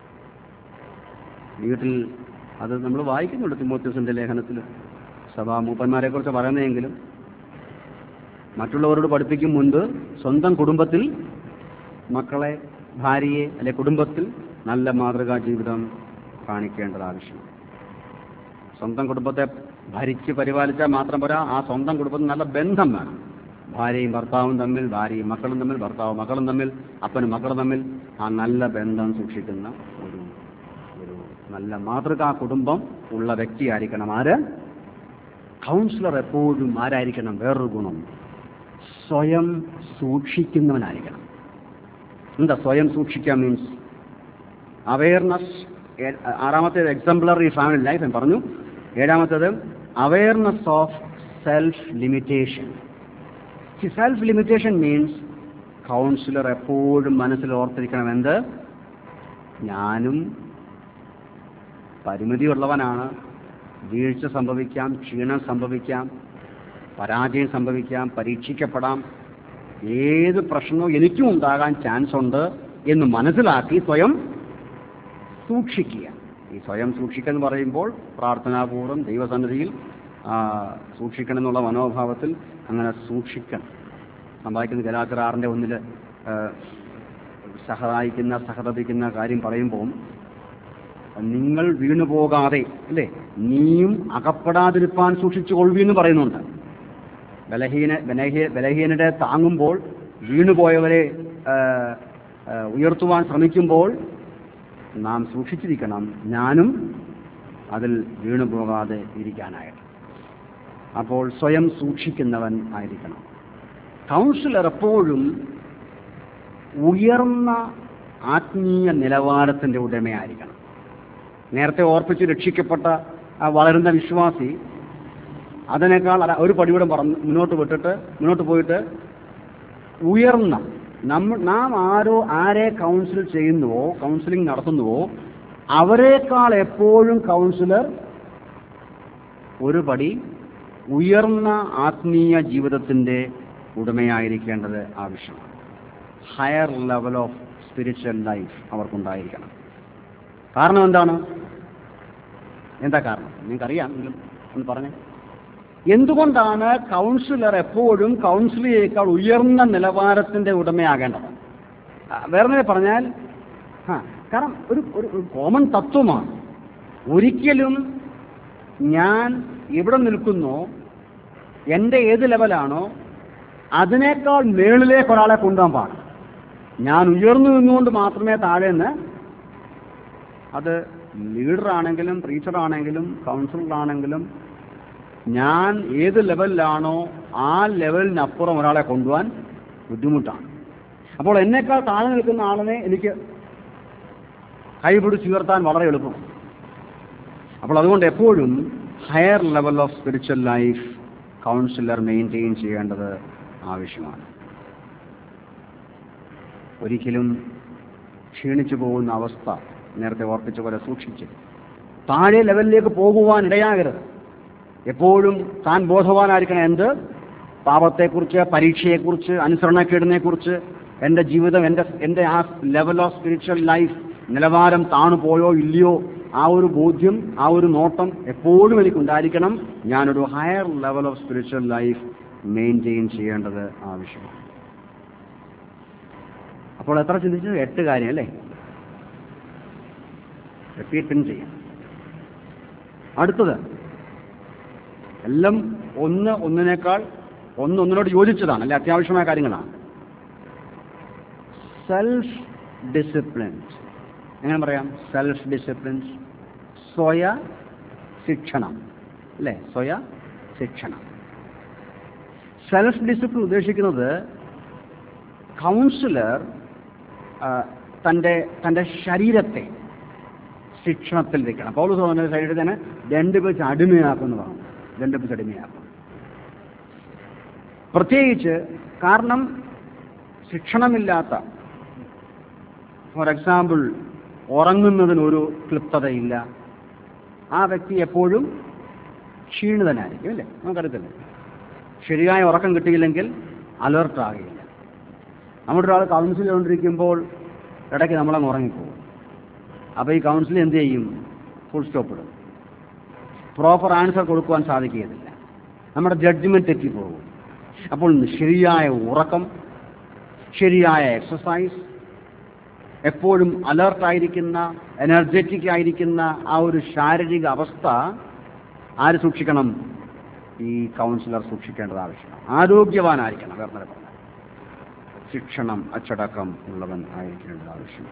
വീട്ടിൽ അത് നമ്മൾ വായിക്കുന്നുണ്ട് തിമോത്യോസിന്റെ ലേഖനത്തിൽ സഭാ മൂപ്പന്മാരെ കുറിച്ച് പറയുന്നതെങ്കിലും മറ്റുള്ളവരോട് പഠിപ്പിക്കും മുൻപ് സ്വന്തം കുടുംബത്തിൽ മക്കളെ ഭാര്യയെ അല്ലെ കുടുംബത്തിൽ നല്ല മാതൃകാ ജീവിതം കാണിക്കേണ്ടത് ആവശ്യമാണ് സ്വന്തം കുടുംബത്തെ ഭരിച്ച് പരിപാലിച്ചാൽ മാത്രം പോരാ ആ സ്വന്തം കുടുംബത്തിൽ നല്ല ബന്ധം വേണം ഭാര്യയും ഭർത്താവും തമ്മിൽ ഭാര്യയും മക്കളും തമ്മിൽ ഭർത്താവും മക്കളും തമ്മിൽ അപ്പനും മക്കളും തമ്മിൽ ആ നല്ല ബന്ധം സൂക്ഷിക്കുന്ന ഒരു ഒരു നല്ല മാതൃകാ കുടുംബം ഉള്ള വ്യക്തിയായിരിക്കണം ആര് കൗൺസിലർ എപ്പോഴും ആരായിരിക്കണം വേറൊരു ഗുണം സ്വയം സൂക്ഷിക്കുന്നവനായിരിക്കണം എന്താ സ്വയം സൂക്ഷിക്കുക മീൻസ് അവയർനെസ് ആറാമത്തേത് എക്സാംപ്ലറി ഫാമിലി ലൈഫ് ഞാൻ പറഞ്ഞു ഏഴാമത്തേത് awareness of self limitation self limitation means counsellor എപ്പോഴും മനസ്സിൽ ഓർത്തിരിക്കണം എന്ത് ഞാനും പരിമിതിയുള്ളവനാണ് വീഴ്ച സംഭവിക്കാം ക്ഷീണം സംഭവിക്കാം പരാജയം സംഭവിക്കാം പരീക്ഷിക്കപ്പെടാം ഏത് പ്രശ്നവും എനിക്കും ഉണ്ടാകാൻ ചാൻസ് ഉണ്ട് എന്ന് മനസ്സിലാക്കി സ്വയം സൂക്ഷിക്കുക ഈ സ്വയം സൂക്ഷിക്കുക എന്ന് പറയുമ്പോൾ പ്രാർത്ഥനാപൂർവ്വം ദൈവസന്നിധിയിൽ ആ, സൂക്ഷിക്കണം എന്നുള്ള മനോഭാവത്തിൽ അങ്ങനെ സൂക്ഷിക്കണം സമ്പാദിക്കുന്ന ഗലാചറാറിൻ്റെ ഒന്നിൽ സഹായിക്കുന്ന സഹതപിക്കുന്ന കാര്യം പറയുമ്പോൾ നിങ്ങൾ വീണു പോകാതെ അല്ലേ നീയും അകപ്പെടാതിരിപ്പാൻ സൂക്ഷിച്ചു കൊള്ളുവെന്ന് പറയുന്നുണ്ട് ബലഹീന ബലഹീ ബലഹീനരെ താങ്ങുമ്പോൾ വീണുപോയവരെ ആ, ആ, ഉയർത്തുവാൻ ശ്രമിക്കുമ്പോൾ നാം സൂക്ഷിച്ചിരിക്കണം ഞാനും അതിൽ വീണു പോകാതെ ഇരിക്കാനായിട്ട് അപ്പോൾ സ്വയം സൂക്ഷിക്കുന്നവൻ ആയിരിക്കണം കൗൺസിലർ എപ്പോഴും ഉയർന്ന ആത്മീയ നിലവാരത്തിൻ്റെ ഉടമയായിരിക്കണം നേരത്തെ ഓർപ്പിച്ച് രക്ഷിക്കപ്പെട്ട ആ വളരുന്ന വിശ്വാസി അതിനേക്കാൾ അല്ല, ഒരു പടിയൂടെ പറന്ന് മുന്നോട്ട് വിട്ടിട്ട് മുന്നോട്ട് പോയിട്ട് ഉയർന്ന നമ്മ നാം ആരോ ആരെ കൗൺസിൽ ചെയ്യുന്നുവോ കൗൺസിലിംഗ് നടത്തുന്നുവോ അവരെക്കാൾ എപ്പോഴും കൗൺസിലർ ഒരു പടി ഉയർന്ന ആത്മീയ ജീവിതത്തിൻ്റെ ഉടമയായിരിക്കേണ്ടത് ആവശ്യമാണ് higher level of spiritual life അവർക്കുണ്ടായിരിക്കണം കാരണം എന്താണ് എന്താ കാരണം നിങ്ങൾക്കറിയാം എങ്കിലും ഒന്ന് പറഞ്ഞേ എന്തുകൊണ്ടാണ് കൗൺസിലർ എപ്പോഴും കൗൺസിലിയേക്കാൾ ഉയർന്ന നിലവാരത്തിന്റെ ഉടമയാകേണ്ടത് ആ, വേറെ പറഞ്ഞാൽ ആ കാരണം ഒരു ഒരു ഒരു കോമൺ തത്വമാണ് ഒരിക്കലും ഞാൻ എവിടെ നിൽക്കുന്നോ എൻ്റെ ഏത് ലെവലാണോ അതിനേക്കാൾ മേളിലേക്ക് ഒരാളെ കൊണ്ടുപോകാൻ പാടില്ല ഞാൻ ഉയർന്നു നിന്നുകൊണ്ട് മാത്രമേ താഴെ നിന്ന് അത് ലീഡറാണെങ്കിലും ടീച്ചറാണെങ്കിലും കൗൺസിലറാണെങ്കിലും ഞാൻ ഏത് ലെവലിലാണോ ആ ലെവലിനപ്പുറം ഒരാളെ കൊണ്ടുപോകാൻ ബുദ്ധിമുട്ടാണ് അപ്പോൾ എന്നേക്കാൾ താഴെ നിൽക്കുന്ന ആളിനെ എനിക്ക് കൈപിടിച്ച് ഉയർത്താൻ വളരെ എളുപ്പമാണ് അപ്പോൾ അതുകൊണ്ട് എപ്പോഴും higher level of spiritual life counsellor maintain ചെയ്യേണ്ടത് ആവശ്യമാണ് ഒരിക്കലും ക്ഷീണിച്ചു പോകുന്ന അവസ്ഥ നേരത്തെ ഓർപ്പിച്ച പോലെ സൂക്ഷിച്ച് താഴെ ലെവലിലേക്ക് പോകുവാൻ ഇടയാകരുത് എപ്പോഴും താൻ ബോധവാനായിരിക്കണം എന്ത് പാപത്തെക്കുറിച്ച് പരീക്ഷയെക്കുറിച്ച് അനുസരണക്കേടിനെക്കുറിച്ച് എൻ്റെ ജീവിതം എൻ്റെ എൻ്റെ ആ ലെവൽ ഓഫ് സ്പിരിച്വൽ ലൈഫ് നിലവാരം താണു പോയോ ഇല്ലയോ ആ ഒരു ബോധ്യം ആ ഒരു നോട്ടം എപ്പോഴും എനിക്കുണ്ടായിരിക്കണം ഞാനൊരു higher level of spiritual life maintain ചെയ്യേണ്ടത് ആവശ്യമാണ് അപ്പോൾ എത്ര ചിന്തിച്ചു എട്ട് കാര്യം അല്ലേ റിപ്പീറ്റ് ചെയ്യാം അടുത്തത് എല്ലാം ഒന്ന് ഒന്നിനേക്കാൾ ഒന്ന് ഒന്നിനോട് യോജിച്ചതാണ് അല്ലെ അത്യാവശ്യമായ കാര്യങ്ങളാണ് സെൽഫ് ഡിസിപ്ലിൻസ് എങ്ങനെ പറയാം സെൽഫ് ഡിസിപ്ലിൻസ് സ്വയ ശിക്ഷണം അല്ലേ സ്വയ ശിക്ഷണം സെൽഫ് ഡിസിപ്ലിൻ ഉദ്ദേശിക്കുന്നത് കൗൺസിലർ തൻ്റെ തൻ്റെ ശരീരത്തെ ശിക്ഷണത്തിൽ വെക്കണം പൗലോസ് പറഞ്ഞ ശരീരത്തിനെ രണ്ട് വെച്ച് അടിമയാക്കുമെന്ന് പറഞ്ഞു രണ്ട് വെച്ച് അടിമയാക്കും പ്രത്യേകിച്ച് കാരണം ശിക്ഷണമില്ലാത്ത ഫോർ എക്സാമ്പിൾ ഉറങ്ങുന്നതിനൊരു ക്ലിപ്തതയില്ല ആ വ്യക്തി എപ്പോഴും ക്ഷീണിതനായിരിക്കും അല്ലേ നമുക്കറിയത്തില്ലേ ശരിയായ ഉറക്കം കിട്ടിയില്ലെങ്കിൽ അലർട്ട് ആകില്ല നമ്മുടെ ഒരാൾ കൗൺസിൽ ചെയ്തുകൊണ്ടിരിക്കുമ്പോൾ ഇടയ്ക്ക് നമ്മളങ്ങ് ഉറങ്ങിപ്പോകും അപ്പോൾ ഈ കൗൺസിൽ എന്ത് ചെയ്യും ഫുൾ സ്റ്റോപ്പ് ഇടും പ്രോപ്പർ ആൻസർ കൊടുക്കുവാൻ സാധിക്കുകയില്ല നമ്മുടെ ജഡ്ജ്മെന്റ് തെറ്റിപ്പോകും അപ്പോൾ ശരിയായ ഉറക്കം ശരിയായ എക്സസൈസ് എപ്പോഴും അലർട്ടായിരിക്കുന്ന എനർജറ്റിക് ആയിരിക്കുന്ന ആ ഒരു ശാരീരിക അവസ്ഥ ആര് സൂക്ഷിക്കണം ഈ കൗൺസിലർ സൂക്ഷിക്കേണ്ടത് ആവശ്യമാണ് ആരോഗ്യവാനായിരിക്കണം വേറെ പറഞ്ഞാൽ ശിക്ഷണം അച്ചടക്കം ഉള്ളവൻ ആയിരിക്കേണ്ടത് ആവശ്യമാണ്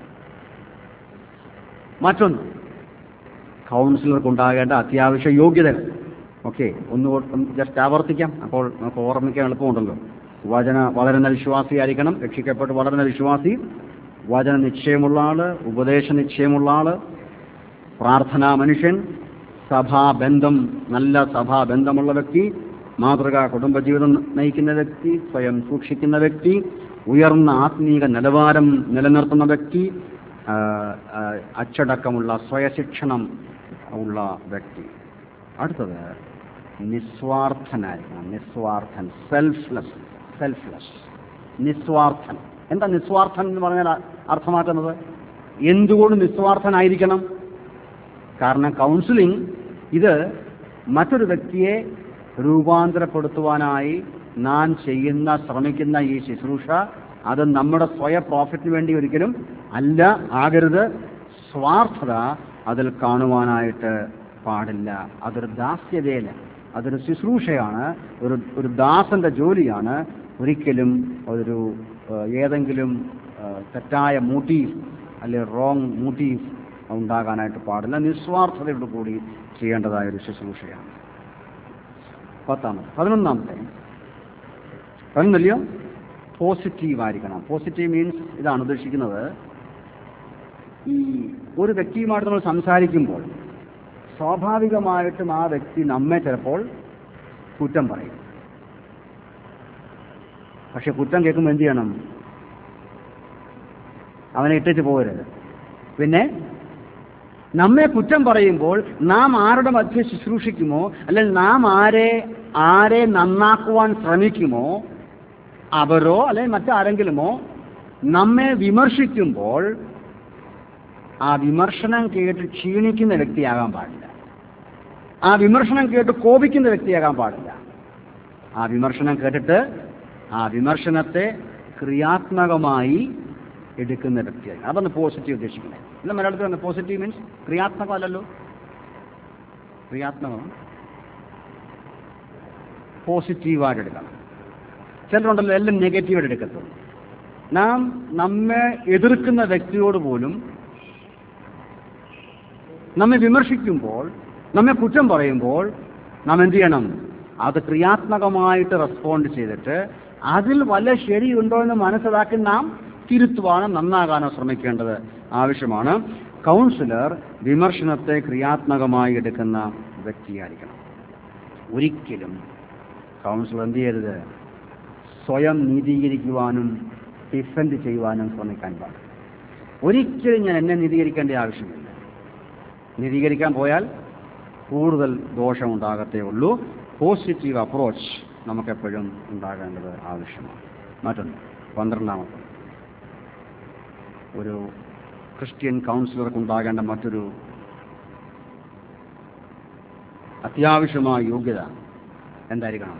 മറ്റൊന്ന് കൗൺസിലർക്ക് ഉണ്ടാകേണ്ട അത്യാവശ്യ യോഗ്യതകൾ ഓക്കെ ഒന്ന് ജസ്റ്റ് ആവർത്തിക്കാം അപ്പോൾ നമുക്ക് ഓർമ്മിക്കാൻ എളുപ്പമുണ്ടല്ലോ വചന വളരുന്ന വിശ്വാസിയായിരിക്കണം രക്ഷിക്കപ്പെട്ട് വളരുന്ന വിശ്വാസി വചന നിശ്ചയമുള്ള ആള് ഉപദേശ നിശ്ചയമുള്ള ആള് പ്രാർത്ഥനാ മനുഷ്യൻ സഭാബന്ധം നല്ല സഭാബന്ധമുള്ള വ്യക്തി മാതൃകാ കുടുംബജീവിതം നയിക്കുന്ന വ്യക്തി സ്വയം സൂക്ഷിക്കുന്ന വ്യക്തി ഉയർന്ന ആത്മീക നിലവാരം നിലനിർത്തുന്ന വ്യക്തി ആ, ആ, അച്ചടക്കമുള്ള സ്വയശിക്ഷണം ഉള്ള വ്യക്തി അടുത്തത് നിസ്വാർത്ഥനായിരിക്കണം നിസ്വാർത്ഥൻ സെൽഫ്ലെസ് സെൽഫ്ലെസ് നിസ്വാർത്ഥൻ എന്താ നിസ്വാർത്ഥൻ എന്ന് പറഞ്ഞാൽ അർത്ഥമാക്കുന്നത് എന്തുകൊണ്ട് നിസ്വാർത്ഥനായിരിക്കണം കാരണം കൗൺസിലിംഗ് ഇത് മറ്റൊരു വ്യക്തിയെ രൂപാന്തരപ്പെടുത്തുവാനായി നാം ചെയ്യുന്ന ശ്രമിക്കുന്ന ഈ ശുശ്രൂഷ അത് നമ്മുടെ സ്വയ പ്രോഫിറ്റിന് വേണ്ടി ഒരിക്കലും അല്ല ആകരുത് സ്വാർത്ഥത അതിൽ കാണുവാനായിട്ട് പാടില്ല അതൊരു ദാസ്യതയില് അതൊരു ശുശ്രൂഷയാണ് ഒരു ഒരു ദാസന്റെ ജോലിയാണ് ഒരിക്കലും ഒരു ഏഹ്, ഏതെങ്കിലും ഏഹ്, തെറ്റായ മോട്ടീവ് അല്ലെ റോങ് മോട്ടീവ് ഉണ്ടാകാനായിട്ട് പാടില്ല നിസ്വാർത്ഥതയോട് കൂടി ചെയ്യേണ്ടതായ ഒരു ശുശ്രൂഷയാണ് പത്താമത് പതിനൊന്നാമത്തെ പതിനൊന്നല്ലയോ പോസിറ്റീവ് ആയിരിക്കണം പോസിറ്റീവ് മീൻസ് ഇതാണ് ഉദ്ദേശിക്കുന്നത് ഈ ഒരു വ്യക്തിയുമായിട്ട് നമ്മൾ സംസാരിക്കുമ്പോൾ സ്വാഭാവികമായിട്ടും ആ വ്യക്തി നമ്മെ ചിലപ്പോൾ കുറ്റം പറയും പക്ഷെ കുറ്റം കേൾക്കുമ്പോൾ എന്ത് ചെയ്യണം അവനെ ഇട്ടിട്ട് പോകരുത് പിന്നെ നമ്മെ കുറ്റം പറയുമ്പോൾ നാം ആരുടെ മധ്യ ശുശ്രൂഷിക്കുമോ അല്ലെങ്കിൽ നാം ആരെ ആരെ നന്നാക്കുവാൻ ശ്രമിക്കുമോ അവരോ അല്ലെങ്കിൽ മറ്റാരെങ്കിലുമോ നമ്മെ വിമർശിക്കുമ്പോൾ ആ വിമർശനം കേട്ട് ക്ഷീണിക്കുന്ന വ്യക്തിയാകാൻ പാടില്ല ആ വിമർശനം കേട്ട് കോപിക്കുന്ന വ്യക്തിയാകാൻ പാടില്ല ആ വിമർശനം കേട്ടിട്ട് ആ വിമർശനത്തെ ക്രിയാത്മകമായി എടുക്കുന്ന വ്യക്തിയായി അതാണ് പോസിറ്റീവ് ഉദ്ദേശിക്കുന്നത് ഇല്ല മലയാളത്തിൽ തന്നെ പോസിറ്റീവ് മീൻസ് ക്രിയാത്മകമല്ലല്ലോ ക്രിയാത്മകമാണ് പോസിറ്റീവായിട്ട് എടുക്കണം ചിലരുണ്ടല്ലോ എല്ലാം നെഗറ്റീവായിട്ട് എടുക്കത്തുള്ളൂ നാം നമ്മെ എതിർക്കുന്ന വ്യക്തിയോട് പോലും നമ്മെ വിമർശിക്കുമ്പോൾ നമ്മെ കുറ്റം പറയുമ്പോൾ നാം എന്ത് ചെയ്യണം അത് ക്രിയാത്മകമായിട്ട് റെസ്പോണ്ട് ചെയ്തിട്ട് അതിൽ വല്ല ശരിയുണ്ടോ എന്ന് മനസ്സിലാക്കി നാം തിരുത്തുവാനോ നന്നാകാനോ ശ്രമിക്കേണ്ടത് ആവശ്യമാണ് കൗൺസിലർ വിമർശനത്തെ ക്രിയാത്മകമായി എടുക്കുന്ന വ്യക്തിയായിരിക്കണം ഒരിക്കലും കൗൺസിലർ എന്ത് ചെയ്യരുത് സ്വയം നീതീകരിക്കുവാനും ഡിഫെൻഡ് ചെയ്യുവാനും ശ്രമിക്കാൻ പാടില്ല ഒരിക്കലും ഞാൻ എന്നെ നീതീകരിക്കേണ്ട ആവശ്യമില്ല നീതീകരിക്കാൻ പോയാൽ കൂടുതൽ ദോഷമുണ്ടാകത്തേ ഉള്ളൂ പോസിറ്റീവ് അപ്രോച്ച് നമുക്കെപ്പോഴും ഉണ്ടാകേണ്ടത് ആവശ്യമാണ് മറ്റൊന്ന് പന്ത്രണ്ടാമത്തെ ഒരു ക്രിസ്ത്യൻ കൗൺസിലർക്ക് ഉണ്ടാകേണ്ട മറ്റൊരു അത്യാവശ്യമായ യോഗ്യത എന്തായിരിക്കണം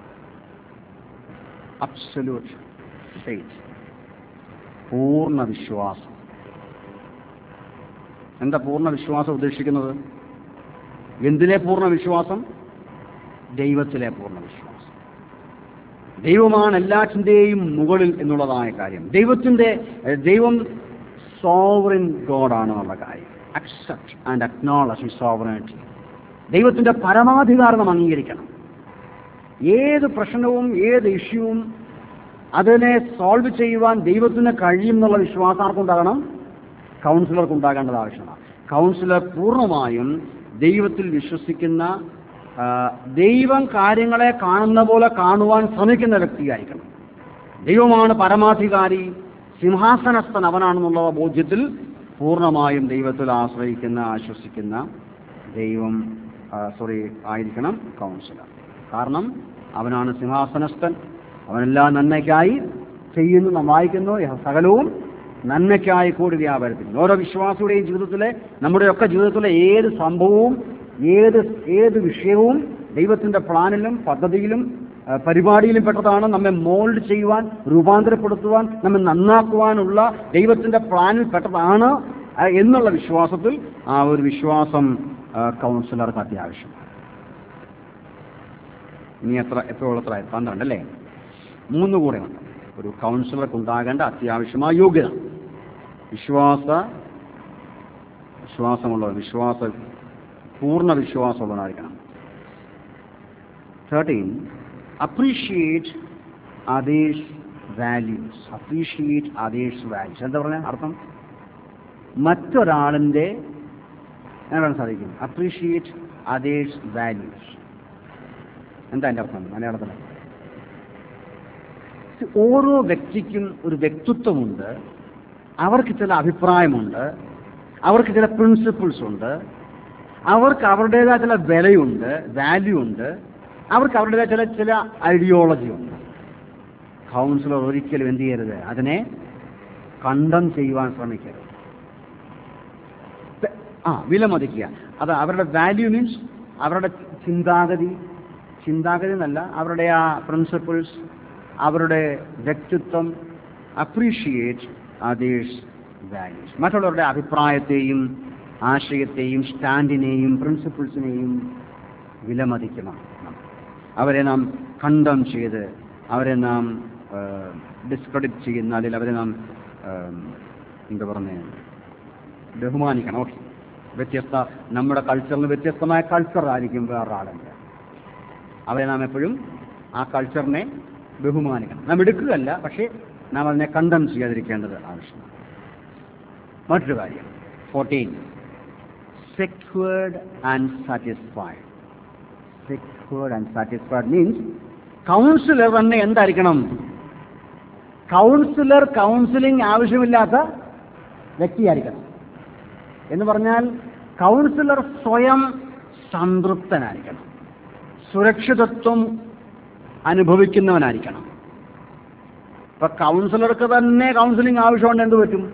അബ്സല്യൂട്ട് ഫെയ്ത്ത് പൂർണ്ണ വിശ്വാസം എന്താ പൂർണ്ണ വിശ്വാസം ഉദ്ദേശിക്കുന്നത് എന്തിലെ പൂർണ്ണ വിശ്വാസം ദൈവത്തിലെ പൂർണ്ണ വിശ്വാസം ദൈവമാണ് എല്ലാറ്റിൻ്റെയും മുകളിൽ എന്നുള്ളതായ കാര്യം ദൈവത്തിൻ്റെ ഏഹ്, ദൈവം സോവറിൻ ഗോഡാണെന്നുള്ള കാര്യം അക്സെപ്റ്റ് ആൻഡ് അക്നോളജ് ഈ സോവറിനിറ്റി ദൈവത്തിൻ്റെ പരമാധികാരം അംഗീകരിക്കണം ഏത് പ്രശ്നവും ഏത് ഇഷ്യൂവും അതിനെ സോൾവ് ചെയ്യുവാൻ ദൈവത്തിന് കഴിയും എന്നുള്ള വിശ്വാസം ആർക്കുണ്ടാകണം കൗൺസിലർക്ക് ഉണ്ടാകേണ്ടത് ആവശ്യമാണ് കൗൺസിലർ പൂർണ്ണമായും ദൈവത്തിൽ വിശ്വസിക്കുന്ന ആ, ദൈവം കാര്യങ്ങളെ കാണുന്ന പോലെ കാണുവാൻ ശ്രമിക്കുന്ന വ്യക്തിയായിരിക്കണം ദൈവമാണ് പരമാധികാരി സിംഹാസനസ്ഥൻ അവനാണെന്നുള്ള ബോധ്യത്തിൽ പൂർണ്ണമായും ദൈവത്തിൽ ആശ്രയിക്കുന്ന ആശ്വസിക്കുന്ന ദൈവം സോറി ആയിരിക്കണം കൗൺസിലർ കാരണം അവനാണ് സിംഹാസനസ്ഥൻ അവനെല്ലാം നന്മയ്ക്കായി ചെയ്യുന്നു നാം വായിക്കുന്നു സകലവും നന്മയ്ക്കായി കൂടി വ്യാപരത്തിക്കുന്നു ഓരോ വിശ്വാസിയുടെയും ജീവിതത്തിലെ നമ്മുടെയൊക്കെ ജീവിതത്തിലെ ഏത് സംഭവവും ഏത് ഏത് വിഷയവും ദൈവത്തിന്റെ പ്ലാനിലും പദ്ധതിയിലും ആ, പരിപാടിയിലും പെട്ടതാണ് നമ്മെ മോൾഡ് ചെയ്യുവാൻ രൂപാന്തരപ്പെടുത്തുവാൻ നമ്മെ നന്നാക്കുവാനുള്ള ദൈവത്തിന്റെ പ്ലാനിൽ പെട്ടതാണ് ആ, എന്നുള്ള വിശ്വാസത്തിൽ ആ ഒരു വിശ്വാസം ആ, കൗൺസിലർക്ക് അത്യാവശ്യമാണ് ഇനി എത്ര എപ്പോഴുള്ള എത്ര പന്ത്രണ്ട് അല്ലേ മൂന്ന് കൂടെ ഉണ്ട് ഒരു കൗൺസിലർക്ക് ഉണ്ടാകേണ്ട അത്യാവശ്യമായ യോഗ്യത വിശ്വാസ വിശ്വാസമുള്ള വിശ്വാസ പൂർണ്ണ വിശ്വാസമുള്ളവനായിരിക്കണം thirteen appreciate others values appreciate others values എന്താ പറഞ്ഞ അർത്ഥം മറ്റൊരാളിൻ്റെ എങ്ങനെ പറയാൻ സാധിക്കും അപ്രീഷിയേറ്റ് അതേഴ്സ് വാല്യൂസ് എന്താ എൻ്റെ അർത്ഥം മലയാളത്തിൽ ഓരോ വ്യക്തിക്കും ഒരു വ്യക്തിത്വമുണ്ട് അവർക്ക് ചില അഭിപ്രായമുണ്ട് അവർക്ക് ചില പ്രിൻസിപ്പിൾസ് ഉണ്ട് അവർക്ക് അവരുടേതായ ചില വിലയുണ്ട് വാല്യൂ ഉണ്ട് അവർക്ക് അവരുടേതായ ചില ചില ഐഡിയോളജി ഉണ്ട് കൗൺസിലർ ഒരിക്കലും എന്ത് ചെയ്യരുത് അതിനെ കണ്ടം ചെയ്യുവാൻ ശ്രമിക്കരുത് പെ- ആ വിലമതിക്കുക അത് അവരുടെ വാല്യൂ മീൻസ് അവരുടെ ചിന്താഗതി ചിന്താഗതി എന്നല്ല അവരുടെ ആ പ്രിൻസിപ്പിൾസ് അവരുടെ വ്യക്തിത്വം അപ്രീഷിയേറ്റ് അതേഴ്സ് വാല്യൂസ് മറ്റുള്ളവരുടെ അഭിപ്രായത്തെയും ആശയത്തെയും സ്റ്റാൻഡിനെയും പ്രിൻസിപ്പിൾസിനെയും വിലമതിക്കണം നാം. അവരെ നാം കണ്ടം ചെയ്ത് അവരെ നാം ഡിസ്ക്രെഡിറ്റ് ചെയ്യുന്ന അല്ലെങ്കിൽ അവരെ നാം ആ, എന്താ പറഞ്ഞ ബഹുമാനിക്കണം ഓക്കെ വ്യത്യസ്ത നമ്മുടെ കൾച്ചറിന് വ്യത്യസ്തമായ കൾച്ചർ ആയിരിക്കും വേറൊരാളുണ്ട് അവരെ നാം എപ്പോഴും ആ കൾച്ചറിനെ ബഹുമാനിക്കണം നാം എടുക്കുകയല്ല പക്ഷേ നാം അതിനെ കണ്ടം ചെയ്യാതിരിക്കേണ്ടത് ആവശ്യമാണ് മറ്റൊരു കാര്യം fourteen secured and satisfied secured and satisfied means counsellor തന്നെ എന്തായിരിക്കണം കൗൺസിലർ കൗൺസിലിംഗ് ആവശ്യമില്ലാത്ത വ്യക്തിയായിരിക്കണം എന്ന് പറഞ്ഞാൽ കൗൺസിലർ സ്വയം സംതൃപ്തനായിരിക്കണം സുരക്ഷിതത്വം അനുഭവിക്കുന്നവനായിരിക്കണം ഇപ്പൊ കൗൺസിലർക്ക് തന്നെ കൗൺസിലിംഗ് ആവശ്യമുണ്ട് എന്ത് പറ്റും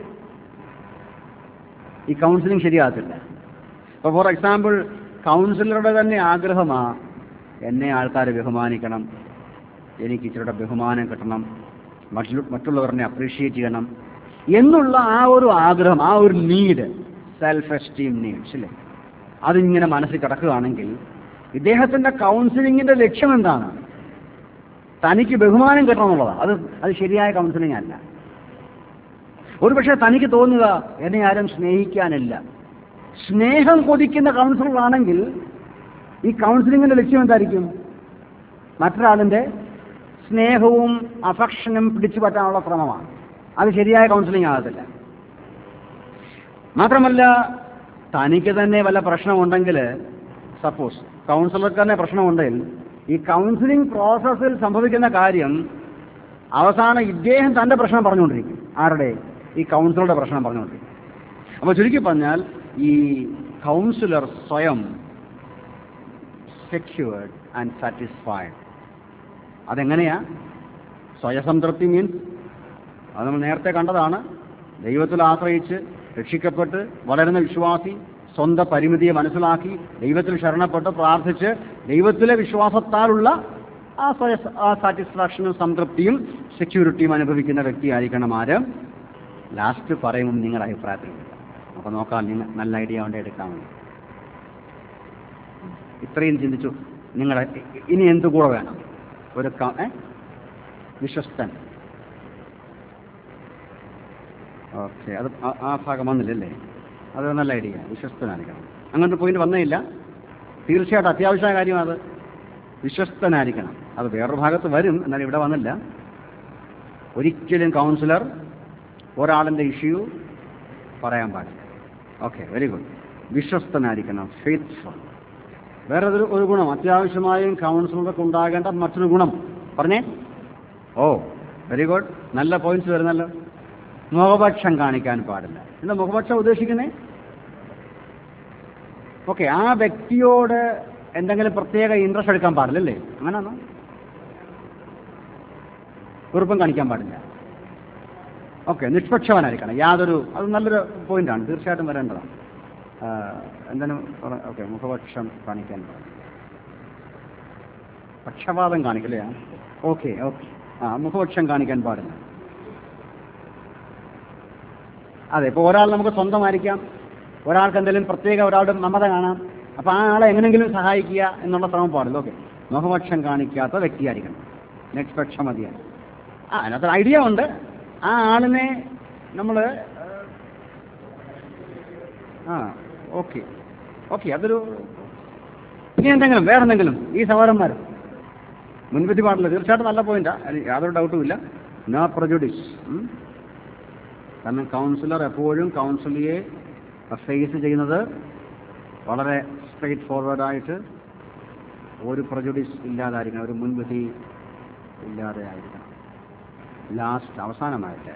ഈ കൗൺസിലിംഗ് ശരിയാകത്തില്ല ഇപ്പൊ ഫോർ എക്സാമ്പിൾ കൗൺസിലറുടെ തന്നെ ആഗ്രഹമാ എന്നെ ആൾക്കാർ ബഹുമാനിക്കണം എനിക്ക് ഇച്ചിരിയുടെ ബഹുമാനം കിട്ടണം മറ്റു മറ്റുള്ളവരെ അപ്രീഷിയേറ്റ് ചെയ്യണം എന്നുള്ള ആ ഒരു ആഗ്രഹം ആ ഒരു നീഡ് സെൽഫ് എസ്റ്റീം നീഡ്സ് അല്ലേ അതിങ്ങനെ മനസ്സിൽ കിടക്കുകയാണെങ്കിൽ ഇദ്ദേഹത്തിന്റെ കൗൺസിലിങ്ങിന്റെ ലക്ഷ്യം എന്താണ് തനിക്ക് ബഹുമാനം കിട്ടണം എന്നുള്ളതാണ് അത് അത് ശരിയായ കൗൺസിലിംഗ് അല്ല ഒരുപക്ഷെ തനിക്ക് തോന്നുക എന്നെ ആരും സ്നേഹിക്കാനില്ല സ്നേഹം കൊതിക്കുന്ന കൗൺസിലറാണെങ്കിൽ ഈ കൗൺസിലിങ്ങിന്റെ ലക്ഷ്യം എന്തായിരിക്കും മറ്റൊരാളിന്റെ സ്നേഹവും അഫക്ഷനും പിടിച്ചു പറ്റാനുള്ള ശ്രമമാണ് അത് ശരിയായ കൗൺസിലിംഗ് ആകത്തില്ല മാത്രമല്ല തനിക്ക് തന്നെ വല്ല പ്രശ്നമുണ്ടെങ്കിൽ സപ്പോസ് കൗൺസിലർക്ക് തന്നെ പ്രശ്നമുണ്ടെങ്കിൽ ഈ കൗൺസിലിംഗ് പ്രോസസ്സിൽ സംഭവിക്കുന്ന കാര്യം അവസാനം ഇദ്ദേഹം തന്റെ പ്രശ്നം പറഞ്ഞുകൊണ്ടിരിക്കും ആരുടെ ഈ കൗൺസിലറുടെ പ്രശ്നം പറഞ്ഞുകൊണ്ടിരിക്കും അപ്പോൾ ചുരുക്കി പറഞ്ഞാൽ ഈ കൗൺസിലർ സ്വയം സെക്യൂർഡ് ആൻഡ് സാറ്റിസ്ഫൈഡ് അതെങ്ങനെയാ സ്വയസംതൃപ്തി മീൻസ് അത് നമ്മൾ നേരത്തെ കണ്ടതാണ് ദൈവത്തിൽ ആശ്രയിച്ച് രക്ഷിക്കപ്പെട്ട് വളരുന്ന വിശ്വാസി സ്വന്തം പരിമിതിയെ മനസ്സിലാക്കി ദൈവത്തിൽ ശരണപ്പെട്ട് പ്രാർത്ഥിച്ച് ദൈവത്തിലെ വിശ്വാസത്താലുള്ള ആ സ്വയ ആ സാറ്റിസ്ഫാക്ഷനും സംതൃപ്തിയും സെക്യൂരിറ്റിയും അനുഭവിക്കുന്ന വ്യക്തിയായിരിക്കണം ആര് ലാസ്റ്റ് പറയുമ്പോൾ നിങ്ങളുടെ അഭിപ്രായത്തിൽ അപ്പോൾ നോക്കാം നിങ്ങൾ നല്ല ഐഡിയ കൊണ്ട് എടുക്കാമെന്ന് ഇത്രയും ചിന്തിച്ചു നിങ്ങളുടെ ഇനി എന്ത് കൂടെ വേണം ഒരു ക- ഏ? വിശ്വസ്തൻ ഓക്കെ അത് ആ- ആ ഭാഗം വന്നില്ലല്ലേ അത് നല്ല ഐഡിയ വിശ്വസ്തനായിരിക്കണം അങ്ങനത്തെ പോയിന്റ് വന്നേയില്ല തീർച്ചയായിട്ടും അത്യാവശ്യമായ കാര്യം അത് വിശ്വസ്തനായിരിക്കണം അത് വേറൊരു ഭാഗത്ത് വരും എന്നാൽ ഇവിടെ വന്നില്ല ഒരിക്കലും കൗൺസിലർ ഒരാളിൻ്റെ ഇഷ്യൂ പറയാൻ പാടില്ല ഓക്കെ വെരി ഗുഡ് വിശ്വസ്തനായിരിക്കണം ഫെയ്ത്ത്ഫുൾ വേറെ ഒരു ഒരു ഗുണം അത്യാവശ്യമായും കൗൺസിലർക്ക് ഉണ്ടാകേണ്ട മറ്റൊരു ഗുണം പറഞ്ഞേ ഓ വെരി ഗുഡ് നല്ല പോയിന്റ്സ് വരുന്നല്ലോ മുഖപക്ഷം കാണിക്കാൻ പാടില്ല എന്താ മുഖപക്ഷം ഉദ്ദേശിക്കുന്നേ ഓക്കെ ആ വ്യക്തിയോട് എന്തെങ്കിലും പ്രത്യേക ഇൻട്രസ്റ്റ് എടുക്കാൻ പാടില്ലല്ലേ അങ്ങനെയാണോ കുറുപ്പം കാണിക്കാൻ പാടില്ല ഓക്കെ നിഷ്പക്ഷവനായിരിക്കണം യാതൊരു അത് നല്ലൊരു പോയിന്റാണ് തീർച്ചയായിട്ടും വരേണ്ടതാണ് ആ, എന്തിനും ഓക്കെ മുഖപക്ഷം കാണിക്കാൻ പാടില്ല പക്ഷപാതം കാണിക്കില്ലേ ഓക്കെ ഓക്കെ ആ മുഖപക്ഷം കാണിക്കാൻ പാടില്ല അതെ ഇപ്പോൾ ഒരാൾ നമുക്ക് സ്വന്തമായിരിക്കാം ഒരാൾക്ക് എന്തെങ്കിലും പ്രത്യേക ഒരാളുടെ മമത കാണാം അപ്പോൾ ആ ആളെ എങ്ങനെയെങ്കിലും സഹായിക്കുക എന്നുള്ള ശ്രമം പാടില്ല ഓക്കെ മുഖപക്ഷം കാണിക്കാത്ത വ്യക്തിയായിരിക്കണം നിഷ്പക്ഷ മതിയാണ് ആ അതിനകത്ത് ഐഡിയ ഉണ്ട് ആ ആളിനെ നമ്മൾ ആ ഓക്കെ ഓക്കെ അതൊരു ഇനി എന്തെങ്കിലും വേറെ എന്തെങ്കിലും ഈ സഹോദരന്മാർ മുൻവിധി പാടില്ല തീർച്ചയായിട്ടും നല്ല പോയിന്റാ അതിന് യാതൊരു ഡൗട്ടും ഇല്ല നോ പ്രജുഡിസ് കാരണം കൗൺസിലർ എപ്പോഴും കൗൺസിലിയെ ഫേസ് ചെയ്യുന്നത് വളരെ സ്ട്രെയിറ്റ് ഫോർവേഡായിട്ട് ഒരു പ്രജുഡിസ് ഇല്ലാതായിരിക്കണം ഒരു മുൻവിധി ഇല്ലാതെ ആയിരിക്കണം ലാസ്റ്റ് അവസാനമായിട്ട്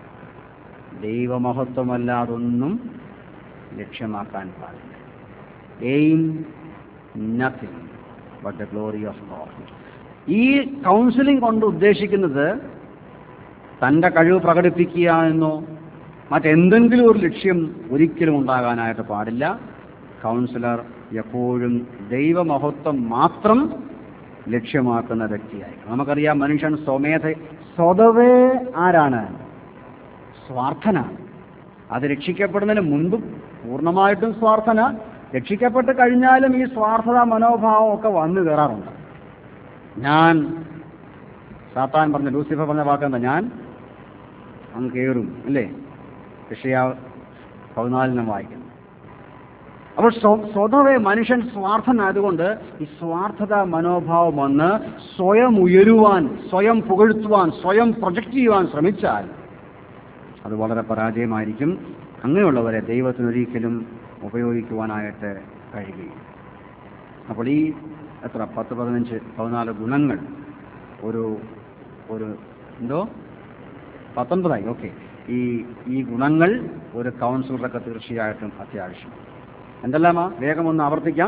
ദൈവമഹത്വമല്ലാതൊന്നും ലക്ഷ്യമാക്കാൻ പാടില്ല aim nothing but the glory of God ഈ കൗൺസിലിംഗ് കൊണ്ട് ഉദ്ദേശിക്കുന്നത് തൻ്റെ കഴിവ് പ്രകടിപ്പിക്കുക എന്നോ മറ്റെന്തെങ്കിലും ഒരു ലക്ഷ്യം ഒരിക്കലും ഉണ്ടാകാനായിട്ട് പാടില്ല കൗൺസിലർ എപ്പോഴും ദൈവമഹത്വം മാത്രം ലക്ഷ്യമാക്കുന്ന വ്യക്തിയായി നമുക്കറിയാം മനുഷ്യൻ സ്വമേധ സ്വതവേ ആരാണ് സ്വാർത്ഥനാണ് അത് രക്ഷിക്കപ്പെടുന്നതിന് മുൻപ് പൂർണ്ണമായിട്ടും സ്വാർത്ഥന രക്ഷിക്കപ്പെട്ട് കഴിഞ്ഞാലും ഈ സ്വാർത്ഥത മനോഭാവം ഒക്കെ വന്നു കയറാറുണ്ട് ഞാൻ സാത്താൻ പറഞ്ഞ ലൂസിഫർ പറഞ്ഞ വാക്കെന്താ ഞാൻ അങ്ങ് കയറും അല്ലേ കൃഷിയ പതിനാലിനും വായിക്കുന്നു അപ്പോൾ സ്വ- സ്വതവേ മനുഷ്യൻ സ്വാർത്ഥനായതുകൊണ്ട് ഈ സ്വാർത്ഥത മനോഭാവം വന്ന് സ്വയം ഉയരുവാൻ സ്വയം പുകഴ്ത്തുവാൻ സ്വയം പ്രൊജക്റ്റ് ചെയ്യുവാൻ ശ്രമിച്ചാൽ അത് വളരെ പരാജയമായിരിക്കും അങ്ങനെയുള്ളവരെ ദൈവത്തിനൊരിക്കലും ഉപയോഗിക്കുവാനായിട്ട് കഴിയുകയും അപ്പോൾ ഈ എത്ര പത്ത് പതിനഞ്ച് പതിനാല് ഗുണങ്ങൾ ഒരു ഒരു എന്തോ പത്തൊൻപതായി ഓക്കെ ഈ ഈ ഗുണങ്ങൾ ഒരു കൗൺസിലറൊക്കെ തീർച്ചയായിട്ടും അത്യാവശ്യം എന്തെല്ലാമാ വേഗം ഒന്ന് ആവർത്തിക്കാം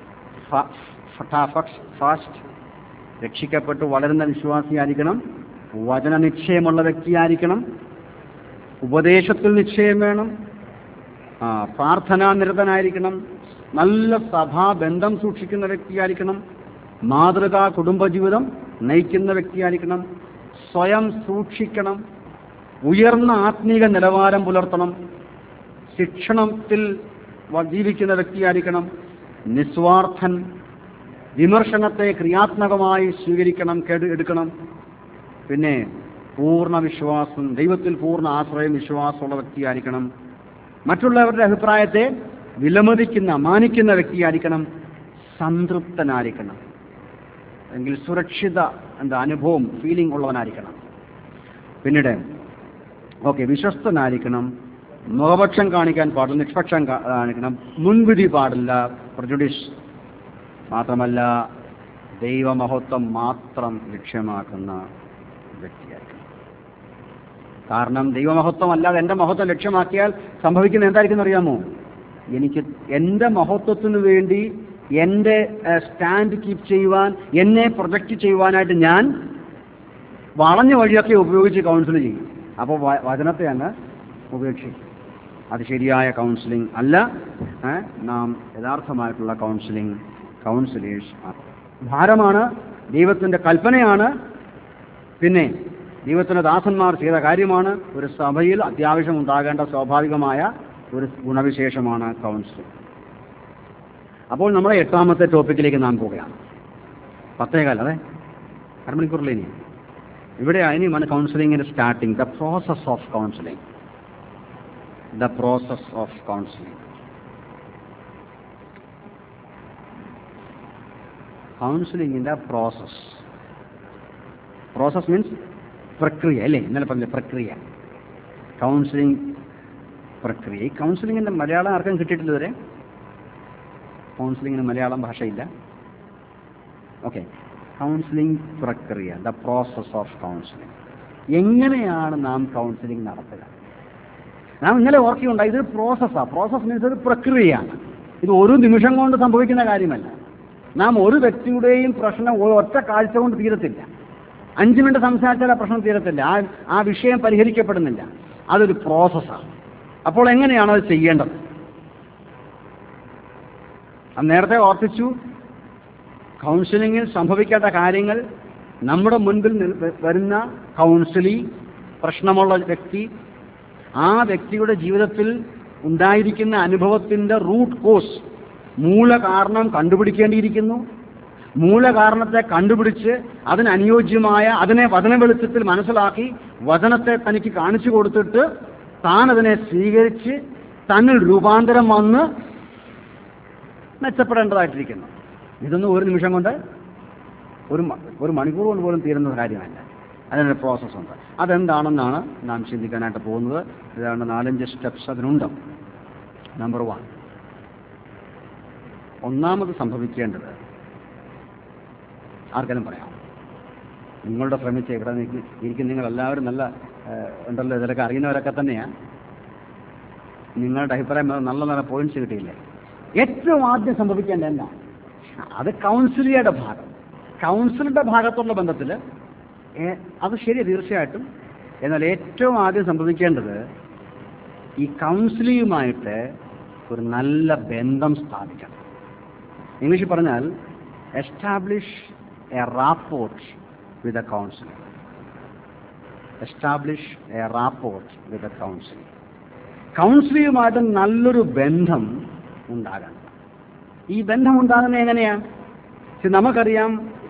ഫാസ്റ്റ് രക്ഷിക്കപ്പെട്ട് വളരുന്ന വിശ്വാസിയായിരിക്കണം വചന നിശ്ചയമുള്ള വ്യക്തിയായിരിക്കണം ഉപദേശത്തിൽ നിശ്ചയം വേണം ആ, പ്രാർത്ഥനാ നിരതനായിരിക്കണം നല്ല സഭാബന്ധം സൂക്ഷിക്കുന്ന വ്യക്തിയായിരിക്കണം മാതൃകാ കുടുംബജീവിതം നയിക്കുന്ന വ്യക്തിയായിരിക്കണം സ്വയം സൂക്ഷിക്കണം ഉയർന്ന ആത്മീക നിലവാരം പുലർത്തണം ശിക്ഷണത്തിൽ വ- ജീവിക്കുന്ന വ്യക്തിയായിരിക്കണം നിസ്വാർത്ഥൻ വിമർശനത്തെ ക്രിയാത്മകമായി സ്വീകരിക്കണം കേട് എടുക്കണം പിന്നെ പൂർണ്ണ വിശ്വാസം ദൈവത്തിൽ പൂർണ്ണ ആശ്രയം വിശ്വാസമുള്ള വ്യക്തിയായിരിക്കണം മറ്റുള്ളവരുടെ അഭിപ്രായത്തെ വിലമതിക്കുന്ന മാനിക്കുന്ന വ്യക്തിയായിരിക്കണം സംതൃപ്തനായിരിക്കണം എങ്കിൽ സുരക്ഷിത എന്താ അനുഭവം ഫീലിംഗ് ഉള്ളവനായിരിക്കണം പിന്നീട് ഓക്കെ വിശ്വസ്തനായിരിക്കണം മുഖപക്ഷം കാണിക്കാൻ പാടില്ല നിഷ്പക്ഷം കാ- കാണിക്കണം മുൻവിധി പാടില്ല പ്രജുഡിസ് മാത്രമല്ല ദൈവമഹത്വം മാത്രം ലക്ഷ്യമാക്കുന്ന വ്യക്തിയായിരിക്കണം കാരണം ദൈവമഹത്വം അല്ലാതെ എൻ്റെ മഹത്വം ലക്ഷ്യമാക്കിയാൽ സംഭവിക്കുന്ന എന്തായിരിക്കും അറിയാമോ എനിക്ക് എൻ്റെ മഹത്വത്തിനു വേണ്ടി എൻ്റെ സ്റ്റാൻഡ് കീപ്പ് ചെയ്യുവാൻ എന്നെ പ്രൊജക്റ്റ് ചെയ്യുവാനായിട്ട് ഞാൻ വളഞ്ഞ വഴിയൊക്കെ ഉപയോഗിച്ച് കൗൺസിൽ ചെയ്യും അപ്പോൾ വ- വചനത്തെ അങ്ങ് ഉപേക്ഷിക്കും അത് ശരിയായ കൗൺസിലിംഗ് അല്ല ഏ, നാം യഥാർത്ഥമായിട്ടുള്ള കൗൺസിലിംഗ് കൗൺസിലേഴ്സ് ഭാരമാണ് ദൈവത്തിൻ്റെ കൽപ്പനയാണ് പിന്നെ ദൈവത്തിൻ്റെ ദാസന്മാർ ചെയ്ത കാര്യമാണ് ഒരു സഭയിൽ അത്യാവശ്യം ഉണ്ടാകേണ്ട സ്വാഭാവികമായ ഒരു ഗുണവിശേഷമാണ് കൗൺസിലിംഗ് അപ്പോൾ നമ്മുടെ എട്ടാമത്തെ ടോപ്പിക്കിലേക്ക് നാം പോവുകയാണ് പത്തേകാൽ അതെ അരമണിക്കൂറിൽ ഇനി ഇവിടെ ഇനിയുമാണ് കൗൺസിലിങ്ങിൻ്റെ starting the process of counselling the process of counselling കൗൺസിലിങ്ങിൻ്റെ പ്രോസസ് പ്രോസസ് മീൻസ് പ്രക്രിയ അല്ലേ ഇന്നലെ പറഞ്ഞ പ്രക്രിയ കൗൺസിലിംഗ് പ്രക്രിയ ഈ കൗൺസിലിങ്ങിൻ്റെ മലയാളം ആർക്കും കിട്ടിയിട്ടില്ല ഇതുവരെ കൗൺസിലിങ്ങിന് മലയാളം ഭാഷയില്ല ഓക്കെ കൗൺസിലിംഗ് പ്രക്രിയ ദ പ്രോസസ് ഓഫ് കൗൺസിലിംഗ് എങ്ങനെയാണ് നാം കൗൺസിലിംഗ് നടത്തുക നാം ഇന്നലെ ഓർക്കുകയുണ്ടായി ഇതൊരു പ്രോസസ്സാണ് പ്രോസസ് മീൻസ് ഒരു പ്രക്രിയയാണ് ഇത് ഒരു നിമിഷം കൊണ്ട് സംഭവിക്കുന്ന കാര്യമല്ല നാം ഒരു വ്യക്തിയുടെയും പ്രശ്നം ഒ- ഒറ്റ കാഴ്ച കൊണ്ട് തീരത്തില്ല അഞ്ച് മിനിറ്റ് സംസാരിച്ചാൽ ആ പ്രശ്നം തീരത്തില്ല ആ ആ വിഷയം പരിഹരിക്കപ്പെടുന്നില്ല അതൊരു പ്രോസസ്സാണ് അപ്പോൾ എങ്ങനെയാണ് അത് ചെയ്യേണ്ടത് അത് നേരത്തെ ഓർപ്പിച്ചു കൗൺസിലിങ്ങിൽ സംഭവിക്കേണ്ട കാര്യങ്ങൾ നമ്മുടെ മുൻപിൽ നിൽ- വരുന്ന കൗൺസിലി പ്രശ്നമുള്ള വ്യക്തി ആ വ്യക്തിയുടെ ജീവിതത്തിൽ ഉണ്ടായിരിക്കുന്ന അനുഭവത്തിൻ്റെ റൂട്ട് കോസ് മൂലകാരണം കണ്ടുപിടിക്കേണ്ടിയിരിക്കുന്നു മൂലകാരണത്തെ കണ്ടുപിടിച്ച് അതിനനുയോജ്യമായ അതിനെ വചന വെളിച്ചത്തിൽ മനസ്സിലാക്കി വചനത്തെ തനിക്ക് കാണിച്ചു കൊടുത്തിട്ട് താൻ അതിനെ സ്വീകരിച്ച് തന്നിൽ രൂപാന്തരം വന്ന് മെച്ചപ്പെടേണ്ടതായിട്ടിരിക്കുന്നു ഇതൊന്നും ഒരു നിമിഷം കൊണ്ട് ഒരു മ- ഒരു മണിക്കൂർ കൊണ്ട് പോലും തീരുന്ന കാര്യമല്ല അതിനൊരു പ്രോസസ്സ് ഉണ്ട് അതെന്താണെന്നാണ് നാം ചിന്തിക്കാനായിട്ട് പോകുന്നത് ഏതാണ്ട് നാലഞ്ച് സ്റ്റെപ്സ് അതിനുണ്ട് നമ്പർ വൺ ഒന്നാമത് സംഭവിക്കേണ്ടത് ആർക്കെങ്കിലും പറയാം നിങ്ങളുടെ ശ്രമിച്ച് ഇവിടെ നിൽക്കി ഇരിക്കുന്ന നിങ്ങൾ എല്ലാവരും നല്ല ഏഹ്, ഉണ്ടല്ലോ ഇതിലൊക്കെ അറിയുന്നവരൊക്കെ തന്നെയാണ് നിങ്ങളുടെ അഭിപ്രായം അത് നല്ല നല്ല പോയിന്റ്സ് കിട്ടിയില്ലേ ഏറ്റവും ആദ്യം സംഭവിക്കേണ്ട എന്താ അത് കൗൺസിലിയുടെ ഭാഗം കൗൺസിലിന്റെ ഭാഗത്തുള്ള ബന്ധത്തിൽ അത് ശരി തീർച്ചയായിട്ടും എന്നാൽ ഏറ്റവും ആദ്യം സംഭവിക്കേണ്ടത് ഈ കൗൺസിലിയുമായിട്ട് ഒരു നല്ല ബന്ധം സ്ഥാപിക്കണം ഇംഗ്ലീഷിൽ പറഞ്ഞാൽ establish a rapport with a counsellor establish a rapport with a counsellor കൗൺസിലിയുമായിട്ട് നല്ലൊരു ബന്ധം ഉണ്ടാകണം ഈ ബന്ധം ഉണ്ടാകുന്നത് എങ്ങനെയാ പക്ഷെ നമുക്കറിയാം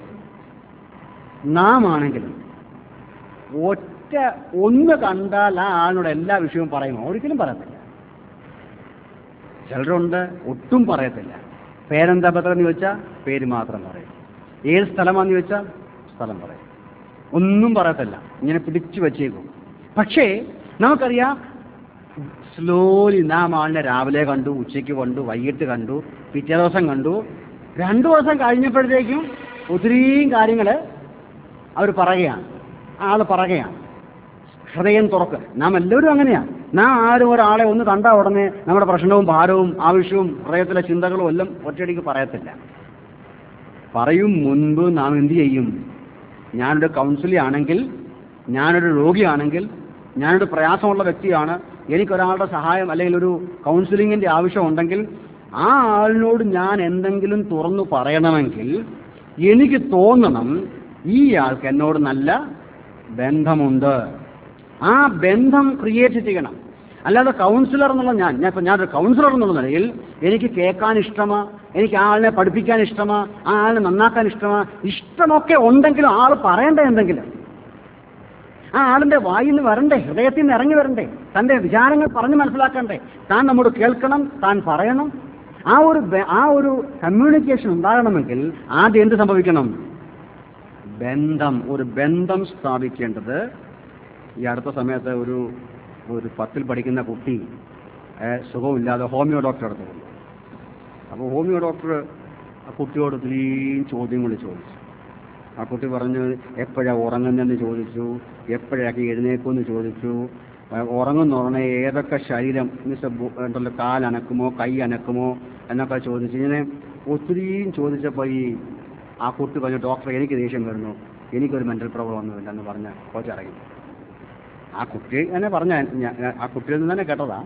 നാം ആണെങ്കിലും ഒറ്റ ഒന്ന് കണ്ടാൽ ആ ആളിനോട് എല്ലാ വിഷയവും പറയുമോ ഒരിക്കലും പറയത്തില്ല ചിലരുണ്ട് ഒട്ടും പറയത്തില്ല പേരെന്താ പത്രം ചോദിച്ചാൽ പേര് മാത്രം പറയും ഏത് സ്ഥലമാന്ന് ചോദിച്ചാൽ സ്ഥലം പറയും ഒന്നും പറയത്തില്ല ഇങ്ങനെ പിടിച്ചു വച്ചേക്കും പക്ഷേ നമുക്കറിയാം സ്ലോലി നാം ആളിനെ രാവിലെ കണ്ടു ഉച്ചയ്ക്ക് കണ്ടു വൈകിട്ട് കണ്ടു പിറ്റേ ദിവസം കണ്ടു രണ്ടു ദിവസം കഴിഞ്ഞപ്പോഴത്തേക്കും ഒത്തിരിയും കാര്യങ്ങൾ അവർ പറയുകയാണ് ആൾ പറയുകയാണ് ഹൃദയം തുറക്കുക നാം എല്ലാവരും അങ്ങനെയാണ് നാം ആരും ഒരാളെ ഒന്ന് കണ്ട ഉടനെ നമ്മുടെ പ്രശ്നവും ഭാരവും ആവശ്യവും ഹൃദയത്തിലെ ചിന്തകളും എല്ലാം ഒറ്റയടിക്ക് പറയത്തില്ല പറയും മുൻപ് നാം എന്ത് ചെയ്യും ഞാനൊരു കൗൺസിലി ആണെങ്കിൽ ഞാനൊരു രോഗിയാണെങ്കിൽ ഞാനൊരു പ്രയാസമുള്ള വ്യക്തിയാണ് എനിക്കൊരാളുടെ സഹായം അല്ലെങ്കിൽ ഒരു കൗൺസിലിങ്ങിൻ്റെ ആവശ്യമുണ്ടെങ്കിൽ ആ ആളിനോട് ഞാൻ എന്തെങ്കിലും തുറന്നു പറയണമെങ്കിൽ എനിക്ക് തോന്നണം ഈ ആൾക്ക് എന്നോട് നല്ല ബന്ധമുണ്ട് ആ ബന്ധം ക്രിയേറ്റ് ചെയ്യണം അല്ലാതെ കൗൺസിലർ എന്നുള്ള ഞാൻ ഞാൻ ഇപ്പം ഞാനൊരു കൗൺസിലർ എന്നുള്ള നിലയിൽ എനിക്ക് കേൾക്കാൻ ഇഷ്ടമാ എനിക്ക് ആ ആളിനെ പഠിപ്പിക്കാൻ ഇഷ്ടമാ ആ ആളിനെ നന്നാക്കാൻ ഇഷ്ടമാ ഇഷ്ടമൊക്കെ ഉണ്ടെങ്കിലും ആൾ പറയണ്ടേ എന്തെങ്കിലും ആ ആളിന്റെ വായിൽ നിന്ന് വരണ്ടേ ഹൃദയത്തിൽ നിന്ന് ഇറങ്ങി വരണ്ടേ തന്റെ വിചാരങ്ങൾ പറഞ്ഞു മനസ്സിലാക്കണ്ടേ താൻ നമ്മോട് കേൾക്കണം താൻ പറയണം ആ ഒരു ബെ- ആ ഒരു കമ്മ്യൂണിക്കേഷൻ ഉണ്ടാകണമെങ്കിൽ ആദ്യം എന്ത് സംഭവിക്കണം ബന്ധം ഒരു ബന്ധം സ്ഥാപിക്കേണ്ടത് ഈ അടുത്ത സമയത്ത് ഒരു ഒരു പത്തിൽ പഠിക്കുന്ന കുട്ടി ഏ, സുഖമില്ലാതെ ഹോമിയോ ഡോക്ടറെ അടുത്ത് കൊണ്ടു അപ്പോൾ ഹോമിയോ ഡോക്ടർ ആ കുട്ടിയോട് ഒത്തിരിയും ചോദ്യങ്ങൾ ചോദിച്ചു ആ കുട്ടി പറഞ്ഞു എപ്പോഴാണ് ഉറങ്ങുന്നതെന്ന് ചോദിച്ചു എപ്പോഴൊക്കെ എഴുന്നേക്കുമെന്ന് ചോദിച്ചു ആ, ഉറങ്ങുന്ന ഉടനെ ഏതൊക്കെ ശരീരം മീൻസ് ബു- ഉണ്ടല്ലോ കാലനക്കുമോ കൈ അനക്കുമോ എന്നൊക്കെ ചോദിച്ചു ഇങ്ങനെ ഒത്തിരിയും ചോദിച്ചപ്പോൾ ഈ ആ കുട്ടി പറഞ്ഞു ഡോക്ടർ എനിക്ക് ദേഷ്യം വരുന്നു എനിക്കൊരു മെൻ്റൽ പ്രോബ്ലം ഒന്നുമില്ല എന്ന് പറഞ്ഞ് കോച്ചിറങ്ങി ആ കുട്ടി എന്നെ പറഞ്ഞ ഞാൻ- ഞാൻ- ആ കുട്ടിയിൽ നിന്ന് തന്നെ കേട്ടതാ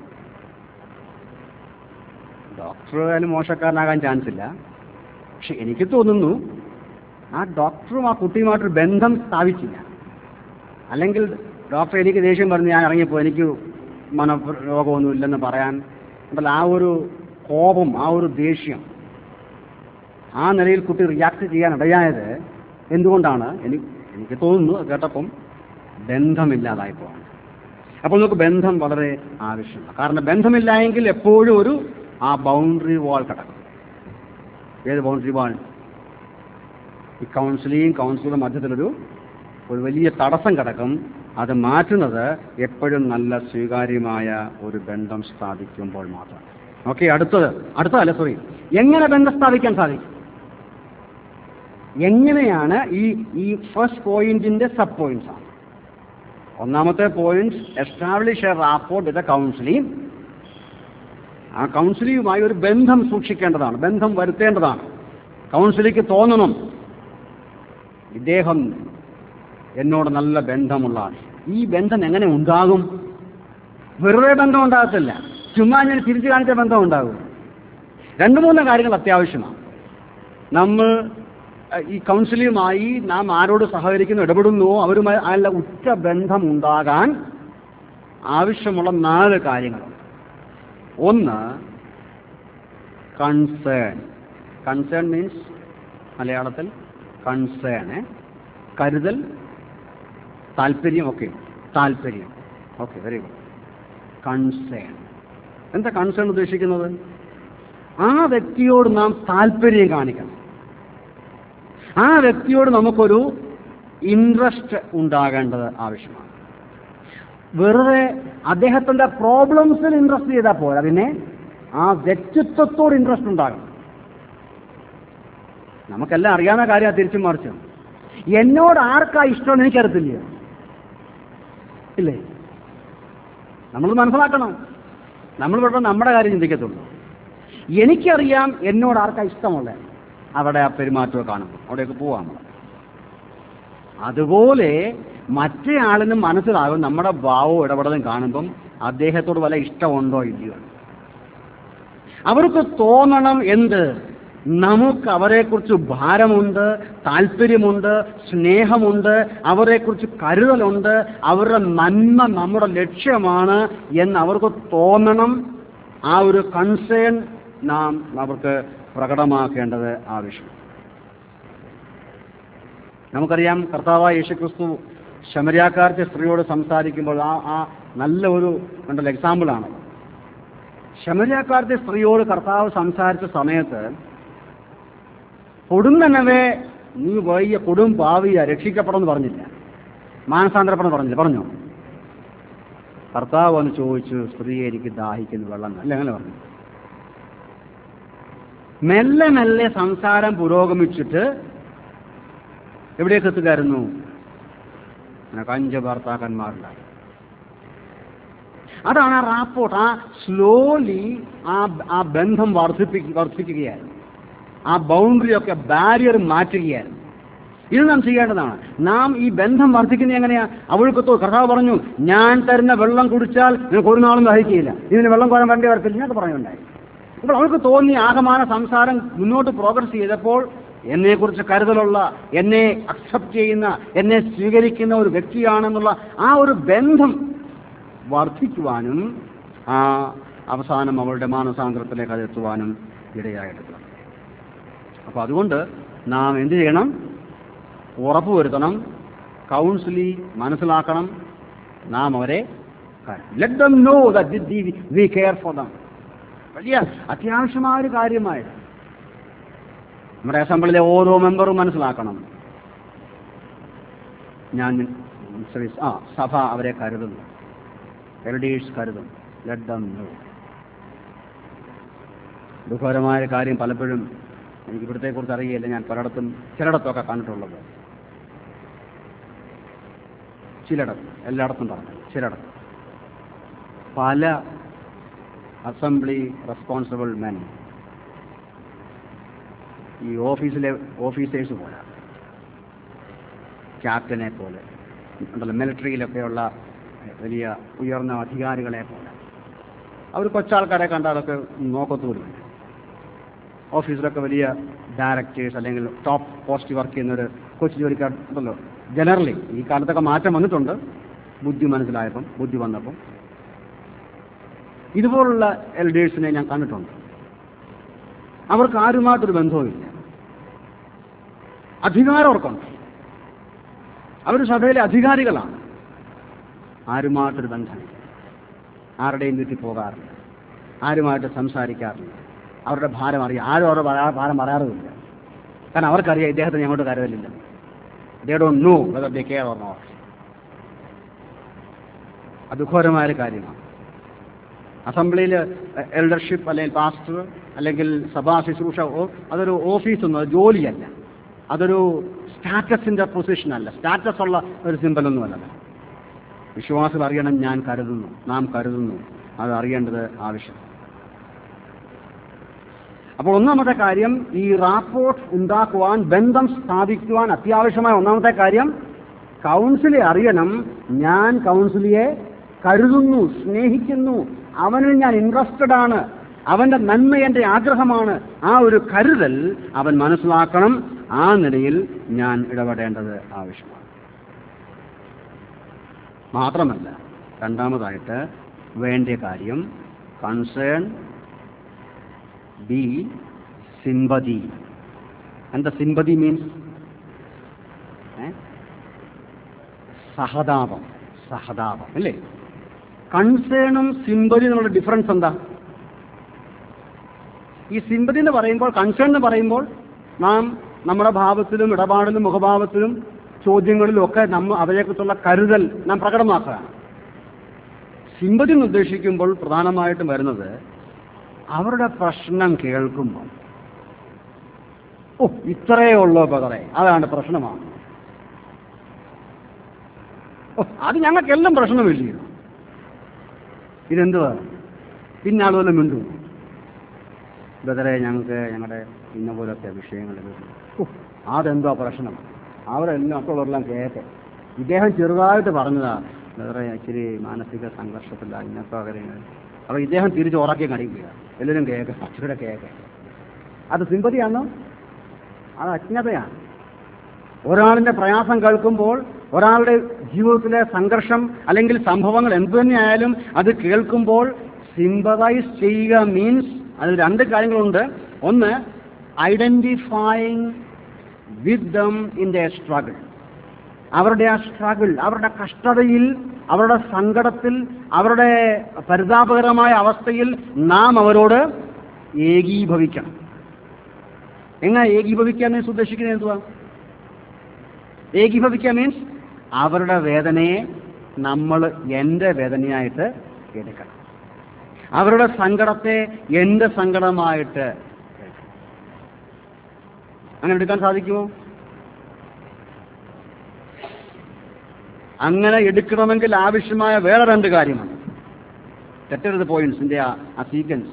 ഡോക്ടർ അതിന് മോശക്കാരനാകാൻ ചാൻസ് ഇല്ല പക്ഷെ എനിക്ക് തോന്നുന്നു ആ ഡോക്ടറും ആ കുട്ടിയുമായിട്ടൊരു ബന്ധം സ്ഥാപിച്ചില്ല അല്ലെങ്കിൽ ഡോക്ടർ എനിക്ക് ദേഷ്യം പറഞ്ഞ് ഞാൻ ഇറങ്ങിയപ്പോൾ എനിക്ക് മനോരോഗമൊന്നും ഇല്ലെന്ന് പറയാൻ ഉണ്ടല്ലോ ആ ഒരു കോപം ആ ഒരു ദേഷ്യം ആ നിലയിൽ കുട്ടി റിയാക്ട് ചെയ്യാൻ ഇടയായത് എന്തുകൊണ്ടാണ് എനിക്ക് എനിക്ക് തോന്നുന്നു അത് കേട്ടപ്പം ബന്ധമില്ലാതായി പോവാണ് അപ്പോൾ നമുക്ക് ബന്ധം വളരെ ആവശ്യമാണ് കാരണം ബന്ധമില്ലായെങ്കിൽ എപ്പോഴും ഒരു ആ ബൗണ്ടറി വാൾ കിടക്കും ഏത് ബൗണ്ടറി വാൾ ഈ കൗൺസിലിംഗ് കൗൺസിലും മധ്യത്തിലൊരു ഒരു വലിയ തടസ്സം കിടക്കും അത് മാറ്റുന്നത് എപ്പോഴും നല്ല സ്വീകാര്യമായ ഒരു ബന്ധം സ്ഥാപിക്കുമ്പോൾ മാത്രം ഓക്കെ അടുത്തത് അടുത്തതല്ല സോറി എങ്ങനെ ബന്ധം സ്ഥാപിക്കാൻ സാധിക്കും എങ്ങനെയാണ് ഈ ഈ ഫസ്റ്റ് പോയിന്റിന്റെ സബ് പോയിന്റ്സ് ആണ് ഒന്നാമത്തെ point establish a rapport with counselling ആ കൗൺസിലിയുമായി ഒരു ബന്ധം സൂക്ഷിക്കേണ്ടതാണ് ബന്ധം വരുത്തേണ്ടതാണ് കൗൺസിലിക്ക് തോന്നണം ഇദ്ദേഹം എന്നോട് നല്ല ബന്ധമുള്ള ആൾ ഈ ബന്ധം എങ്ങനെ ഉണ്ടാകും വെറുതെ ബന്ധം ഉണ്ടാകത്തില്ല ചുമ്മാ ഞാൻ തിരിച്ചു കാണിച്ച ബന്ധം ഉണ്ടാകും രണ്ട് മൂന്ന് കാര്യങ്ങൾ അത്യാവശ്യമാണ് നമ്മൾ അഹ്, ഈ കൗൺസിലിയുമായി നാം ആരോട് സഹകരിക്കുന്നു ഇടപെടുന്നുവോ അവരുമായി നല്ല ഉറ്റ ബന്ധം ഉണ്ടാകാൻ ആവശ്യമുള്ള നാല് കാര്യങ്ങളുണ്ട് ഒന്ന് കൺസേൺ കൺസേൺ മീൻസ് മലയാളത്തിൽ കൺസേൺ കരുതൽ താല്പര്യം ഓക്കെ താല്പര്യം ഓക്കെ വെരി ഗുഡ് കൺസേൺ എന്താ കൺസേൺ ഉദ്ദേശിക്കുന്നത് ആ വ്യക്തിയോട് നാം താല്പര്യം കാണിക്കണം ആ വ്യക്തിയോട് നമുക്കൊരു ഇൻട്രസ്റ്റ് ഉണ്ടാകേണ്ടത് ആവശ്യമാണ് വെറുതെ അദ്ദേഹത്തിന്റെ പ്രോബ്ലംസിൽ ഇൻട്രസ്റ്റ് ചെയ്താൽ പോരാ പിന്നെ ആ വ്യക്തിത്വത്തോട് ഇൻട്രസ്റ്റ് ഉണ്ടാകണം നമുക്കെല്ലാം അറിയാവുന്ന കാര്യം തിരിച്ചും മറിച്ചും എന്നോട് ആർക്കാ ഇഷ്ടമെന്ന് എനിക്കറിയത്തില്ല ഇല്ലേ നമ്മൾ മനസ്സിലാക്കണം നമ്മൾ ഇവിടെ നമ്മുടെ കാര്യം ചിന്തിക്കത്തുള്ളൂ എനിക്കറിയാം എന്നോട് ആർക്കാ ഇഷ്ടമുള്ളത് അവിടെ ആ പെരുമാറ്റമൊക്കെ കാണുമ്പോൾ അവിടെയൊക്കെ പോവാം നമ്മൾ അതുപോലെ മറ്റേ ആളിനും മനസ്സിലാകും നമ്മുടെ ഭാവവും ഇടപെടലും കാണുമ്പം അദ്ദേഹത്തോട് വല്ല ഇഷ്ടമുണ്ടോ ഇല്ലയോ എന്ന്. അവർക്ക് തോന്നണം എന്ത് നമുക്ക് അവരെക്കുറിച്ച് ഭാരമുണ്ട് താല്പര്യമുണ്ട് സ്നേഹമുണ്ട് അവരെക്കുറിച്ച് കരുതലുണ്ട് അവരുടെ നന്മ നമ്മുടെ ലക്ഷ്യമാണ് എന്ന് അവർക്ക് തോന്നണം ആ ഒരു കൺസേൺ നാം അവർക്ക് പ്രകടമാക്കേണ്ടത് ആവശ്യം നമുക്കറിയാം കർത്താവായ യേശുക്രിസ്തു ശമര്യാക്കാരത്തെ സ്ത്രീയോട് സംസാരിക്കുമ്പോൾ ആ ആ നല്ല ഒരു ഉണ്ടല്ലോ എക്സാമ്പിളാണ് ശമര്യാക്കാരത്തെ സ്ത്രീയോട് കർത്താവ് സംസാരിച്ച സമയത്ത് കൊടുന്നനവേ നീ വലിയ കൊടും പാവിയ രക്ഷിക്കപ്പെടുമെന്ന് പറഞ്ഞില്ല മാനസാന്തരപ്പെടം പറഞ്ഞില്ല പറഞ്ഞോ കർത്താവ് വന്ന് ചോദിച്ചു സ്ത്രീയെ എനിക്ക് ദാഹിക്കുന്നു വെള്ളം അല്ല അങ്ങനെ പറഞ്ഞു മെല്ലെ മെല്ലെ സംസാരം പുരോഗമിച്ചിട്ട് എവിടേക്ക് എത്തുകയായിരുന്നു നിനക്ക് അഞ്ച് ഭർത്താക്കന്മാരുണ്ടായി അതാണ് ആ റാപ്പോർട്ട് ആ സ്ലോലി ആ ആ ബന്ധം വർദ്ധിപ്പിക്ക വർദ്ധിക്കുകയായിരുന്നു ആ ബൗണ്ടറി ഒക്കെ ബാരിയർ മാറ്റുകയായിരുന്നു ഇത് നാം ചെയ്യേണ്ടതാണ് നാം ഈ ബന്ധം വർദ്ധിക്കുന്നത് എങ്ങനെയാ അവൾക്ക് തോ കർത്താവ് പറഞ്ഞു ഞാൻ തരുന്ന വെള്ളം കുടിച്ചാൽ നിനക്ക് ഒരു നാളും ദഹിക്കുകയില്ല ഇതിന് വെള്ളം കോരാൻ വേണ്ടി വരത്തില്ല എന്നൊക്കെ പറയുണ്ടായി അപ്പോൾ അവൾക്ക് തോന്നി ആകമാന സംസാരം മുന്നോട്ട് പ്രോഗ്രസ് ചെയ്തപ്പോൾ എന്നെക്കുറിച്ച് കരുതലുള്ള എന്നെ അക്സെപ്റ്റ് ചെയ്യുന്ന എന്നെ സ്വീകരിക്കുന്ന ഒരു വ്യക്തിയാണെന്നുള്ള ആ ഒരു ബന്ധം വർദ്ധിക്കുവാനും ആ അവസാനം അവളുടെ മാനസാന്തരത്തിലേക്ക് അതെത്തുവാനും ഇടയായിട്ടുണ്ട് അപ്പോൾ അതുകൊണ്ട് നാം എന്ത് ചെയ്യണം ഉറപ്പുവരുത്തണം കൗൺസിലി മനസ്സിലാക്കണം നാം അവരെ let them know the we care for them വലിയ അത്യാവശ്യമായ ഒരു കാര്യമായിട്ട് നമ്മുടെ അസംബ്ലിയിലെ ഓരോ മെമ്പറും മനസ്സിലാക്കണം ഞാൻ ശ്രീ ആ സഭ അവരെ കരുതുന്നു എൽഡേഴ്സ് കരുതും ലെറ്റ് ദം നോ ദുഃഖകരമായ ഒരു കാര്യം പലപ്പോഴും എനിക്ക് ഇവിടത്തെ കുറിച്ച് അറിയില്ല ഞാൻ പലയിടത്തും ചിലയിടത്തൊക്കെ കണ്ടിട്ടുള്ളത് ചിലയിടത്ത് എല്ലായിടത്തും പറഞ്ഞു ചിലയിടത്ത് പല അസംബ്ലി റെസ്പോൺസിബിൾ മെൻ ഈ ഓഫീസിലെ ഓഫീസേഴ്സ് പോലെ ക്യാപ്റ്റനെ പോലെ ഉണ്ടല്ലോ മിലിറ്ററിയിലൊക്കെയുള്ള വലിയ ഉയർന്ന അധികാരികളെ പോലെ അവർ കൊച്ചാൾക്കാരെ കണ്ടാലൊക്കെ നോക്കത്തുമില്ല ഓഫീസിലൊക്കെ വലിയ ഡയറക്ടേഴ്സ് അല്ലെങ്കിൽ ടോപ്പ് പോസ്റ്റ് വർക്ക് ചെയ്യുന്നൊരു കൊച്ചു ജോലിക്കാർ ഉണ്ടല്ലോ ജനറലി ഈ കാലത്തൊക്കെ മാറ്റം വന്നിട്ടുണ്ട് ബുദ്ധി മനസ്സിലായപ്പം ബുദ്ധി വന്നപ്പം ഇതുപോലുള്ള എൽഡേഴ്സിനെ ഞാൻ കണ്ടിട്ടുണ്ട് അവർക്ക് ആരുമായിട്ടൊരു ബന്ധവുമില്ല അധികാരം അവർക്കുണ്ട് അവർ സഭയിലെ അധികാരികളാണ് ആരുമായിട്ടൊരു ബന്ധമില്ല ആരുടെയും വീട്ടിൽ പോകാറില്ല ആരുമായിട്ട് സംസാരിക്കാറില്ല അവരുടെ ഭാരം അറിയാം ആരും അവരുടെ ഭാ- ഭാരം പറയാറുമില്ല കാരണം അവർക്കറിയാം ഇദ്ദേഹത്തെ ഞങ്ങോട്ട് കരുതലില്ല they don't know whether they care or not അത് ഘോരമായൊരു കാര്യമാണ് അസംബ്ലിയിൽ എൽഡർഷിപ്പ് അല്ലെങ്കിൽ പാസ്റ്റർ അല്ലെങ്കിൽ സഭാ ശുശ്രൂഷ ഓ- അതൊരു ഓഫീസൊന്നും അത് ജോലിയല്ല അതൊരു സ്റ്റാറ്റസിന്റെ പൊസിഷൻ അല്ല സ്റ്റാറ്റസ് ഉള്ള ഒരു സിമ്പലൊന്നുമല്ല വിശ്വാസികൾ അറിയണം ഞാൻ കരുതുന്നു നാം കരുതുന്നു അത് അറിയേണ്ടത് ആവശ്യം അപ്പോൾ ഒന്നാമത്തെ കാര്യം ഈ റാപ്പോർട്ട് ഉണ്ടാക്കുവാൻ ബന്ധം സ്ഥാപിക്കുവാൻ അത്യാവശ്യമായ ഒന്നാമത്തെ കാര്യം കൗൺസിലെ അറിയണം ഞാൻ കൗൺസിലിയെ കരുതുന്നു സ്നേഹിക്കുന്നു അവനിൽ ഞാൻ ഇൻട്രസ്റ്റഡ് ആണ് അവന്റെ നന്മ എന്റെ ആഗ്രഹമാണ് ആ ഒരു കരുതൽ അവൻ മനസ്സിലാക്കണം ആ നിലയിൽ ഞാൻ ഇടപെടേണ്ടത് ആവശ്യമാണ് മാത്രമല്ല രണ്ടാമതായിട്ട് വേണ്ട കാര്യം കൺസേൺ ബി സിമ്പതി എന്താ സിമ്പതി മീൻസ് സഹതാപം സഹതാപം അല്ലേ കൺസേണും സിമ്പതി എന്നുള്ള ഡിഫറൻസ് എന്താ ഈ സിമ്പതി എന്ന് പറയുമ്പോൾ കൺസേൺ എന്ന് പറയുമ്പോൾ നാം നമ്മുടെ ഭാവത്തിലും ഇടപാടിലും മുഖഭാവത്തിലും ചോദ്യങ്ങളിലും ഒക്കെ നമ്മ അവരെക്കുറിച്ചുള്ള കരുതൽ നാം പ്രകടമാക്കുകയാണ് സിമ്പതി എന്ന് ഉദ്ദേശിക്കുമ്പോൾ പ്രധാനമായിട്ടും വരുന്നത് അവരുടെ പ്രശ്നം കേൾക്കുമ്പോൾ ഓ ഇത്രയേ ഉള്ളൂ പകറെ അതാണ് പ്രശ്നമാണ് ഓ അത് ഞങ്ങൾക്കെല്ലാം പ്രശ്നമില്ലയോ ഇതെന്തുവാ പിന്നെ ആളുപോലെ മിണ്ടു ബദറെ ഞങ്ങൾക്ക് ഞങ്ങളുടെ ഇന്ന പോലത്തെ വിഷയങ്ങൾ ഓ അതെന്തോ പ്രശ്നം അവരെല്ലാം മറ്റുള്ളവരെല്ലാം കേട്ടെ ഇദ്ദേഹം ചെറുതായിട്ട് പറഞ്ഞതാ ബദറെ ഇച്ചിരി മാനസിക സംഘർഷത്തില്ല ഇന്നത്തെ കാര്യങ്ങൾ അപ്പോൾ ഇദ്ദേഹം തിരിച്ച് ഉറക്കി കടിക്കുക എല്ലാവരും കേൾക്കുക അച്ഛയുടെ കേൾക്കുക അത് സിമ്പതിയാണോ അത് അജ്ഞതയാണ് ഒരാളിന്റെ പ്രയാസം കേൾക്കുമ്പോൾ ഒരാളുടെ ജീവിതത്തിലെ സംഘർഷം അല്ലെങ്കിൽ സംഭവങ്ങൾ എന്തു തന്നെയായാലും അത് കേൾക്കുമ്പോൾ സിമ്പതൈസ് ചെയ്യുക മീൻസ് അതിൽ രണ്ട് കാര്യങ്ങളുണ്ട് ഒന്ന് identifying with them in the struggle അവരുടെ ആ സ്ട്രഗിൾ അവരുടെ കഷ്ടതയിൽ അവരുടെ സങ്കടത്തിൽ അവരുടെ പരിതാപകരമായ അവസ്ഥയിൽ നാം അവരോട് ഏകീഭവിക്കണം എങ്ങനെ ഏകീഭവിക്കുക എന്ന് ഉദ്ദേശിക്കുന്നത് എന്തുവാ ഏകീഭവിക്കുക മീൻസ് അവരുടെ വേദനയെ നമ്മൾ എൻ്റെ വേദനയായിട്ട് എടുക്കണം അവരുടെ സങ്കടത്തെ എൻ്റെ സങ്കടമായിട്ട് എടുക്കണം. അങ്ങനെ എടുക്കാൻ സാധിക്കുമോ അങ്ങനെ എടുക്കണമെങ്കിൽ ആവശ്യമായ വേറെ രണ്ട് കാര്യമാണ് തെറ്റരുത് പോയിന്റ്സിന്റെ ആ സീക്വൻസ്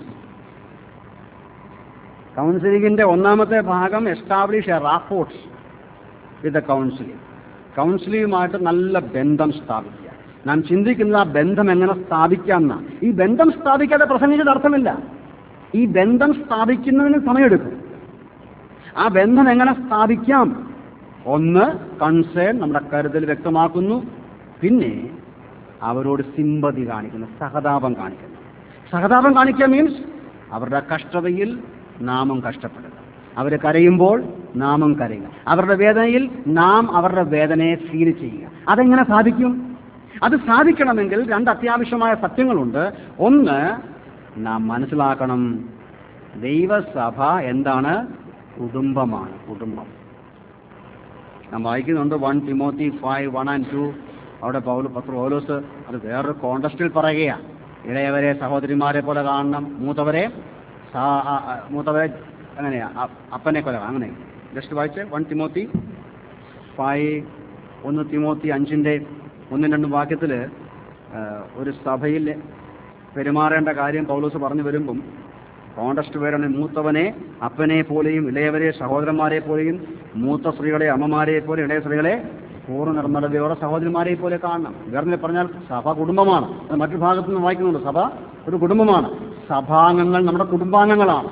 കൗൺസിലിംഗിന്റെ ഒന്നാമത്തെ ഭാഗം establish a rapports with counselling കൗൺസിലിംഗുമായിട്ട് നല്ല ബന്ധം സ്ഥാപിക്കുക നാം ചിന്തിക്കുന്നത് ആ ബന്ധം എങ്ങനെ സ്ഥാപിക്കാം എന്നാ ഈ ബന്ധം സ്ഥാപിക്കാതെ പ്രസംഗിച്ചത് അർത്ഥമില്ല ഈ ബന്ധം സ്ഥാപിക്കുന്നതിന് സമയമെടുക്കും ആ ബന്ധം എങ്ങനെ സ്ഥാപിക്കാം ഒന്ന് കൺസേൺ നമ്മുടെ കരുതൽ വ്യക്തമാക്കുന്നു പിന്നെ അവരോട് സിമ്പതി കാണിക്കുന്നു സഹതാപം കാണിക്കുന്നു സഹതാപം കാണിക്കുക മീൻസ് അവരുടെ കഷ്ടതയിൽ നാമം കഷ്ടപ്പെടുക അവർ കരയുമ്പോൾ നാമം കരയുക അവരുടെ വേദനയിൽ നാം അവരുടെ വേദനയെ ഫീൽ ചെയ്യുക അതെങ്ങനെ സാധിക്കും അത് സാധിക്കണമെങ്കിൽ രണ്ട് അത്യാവശ്യമായ സത്യങ്ങളുണ്ട് ഒന്ന് നാം മനസ്സിലാക്കണം ദൈവസഭ എന്താണ് കുടുംബമാണ് കുടുംബം നാം വായിക്കുന്നുണ്ട് one Timothy five one and two അവിടെ പൗല പത്ര ഓലോസ് അത് വേറൊരു കോണ്ടസ്റ്റിൽ പറയുകയാണ് ഇളയവരെ സഹോദരിമാരെ പോലെ കാണണം മൂത്തവരെ സാ- ആ- ആ- മൂത്തവരെ അങ്ങനെയാ അ- അപ്പനെ പോലെ കാണണം. അങ്ങനെ ജസ്റ്റ് വായിച്ച് വൺ തിമോത്തി ഫൈവ് ഒന്ന് തിമോത്തി അഞ്ചിൻ്റെ ഒന്നും രണ്ടും വാക്യത്തിൽ ഒരു സഭയിൽ പെരുമാറേണ്ട കാര്യം പൗലോസ് പറഞ്ഞു വരുമ്പം കോണ്ടസ്റ്റ് പേരാണ് മൂത്തവനെ അപ്പനെ പോലെയും ഇളയവരെ സഹോദരന്മാരെ പോലെയും മൂത്ത സ്ത്രീകളെ അമ്മമാരെ പോലെ ഇളയ സ്ത്രീകളെ പൂർണ്ണ നിർമ്മലതയോടെ സഹോദരിമാരെ പോലെ കാണണം വേറെ പറഞ്ഞാൽ സഭ കുടുംബമാണ് അത് മറ്റു ഭാഗത്തു നിന്ന് വായിക്കുന്നുണ്ട് സഭ ഒരു കുടുംബമാണ് സഭാംഗങ്ങൾ നമ്മുടെ കുടുംബാംഗങ്ങളാണ്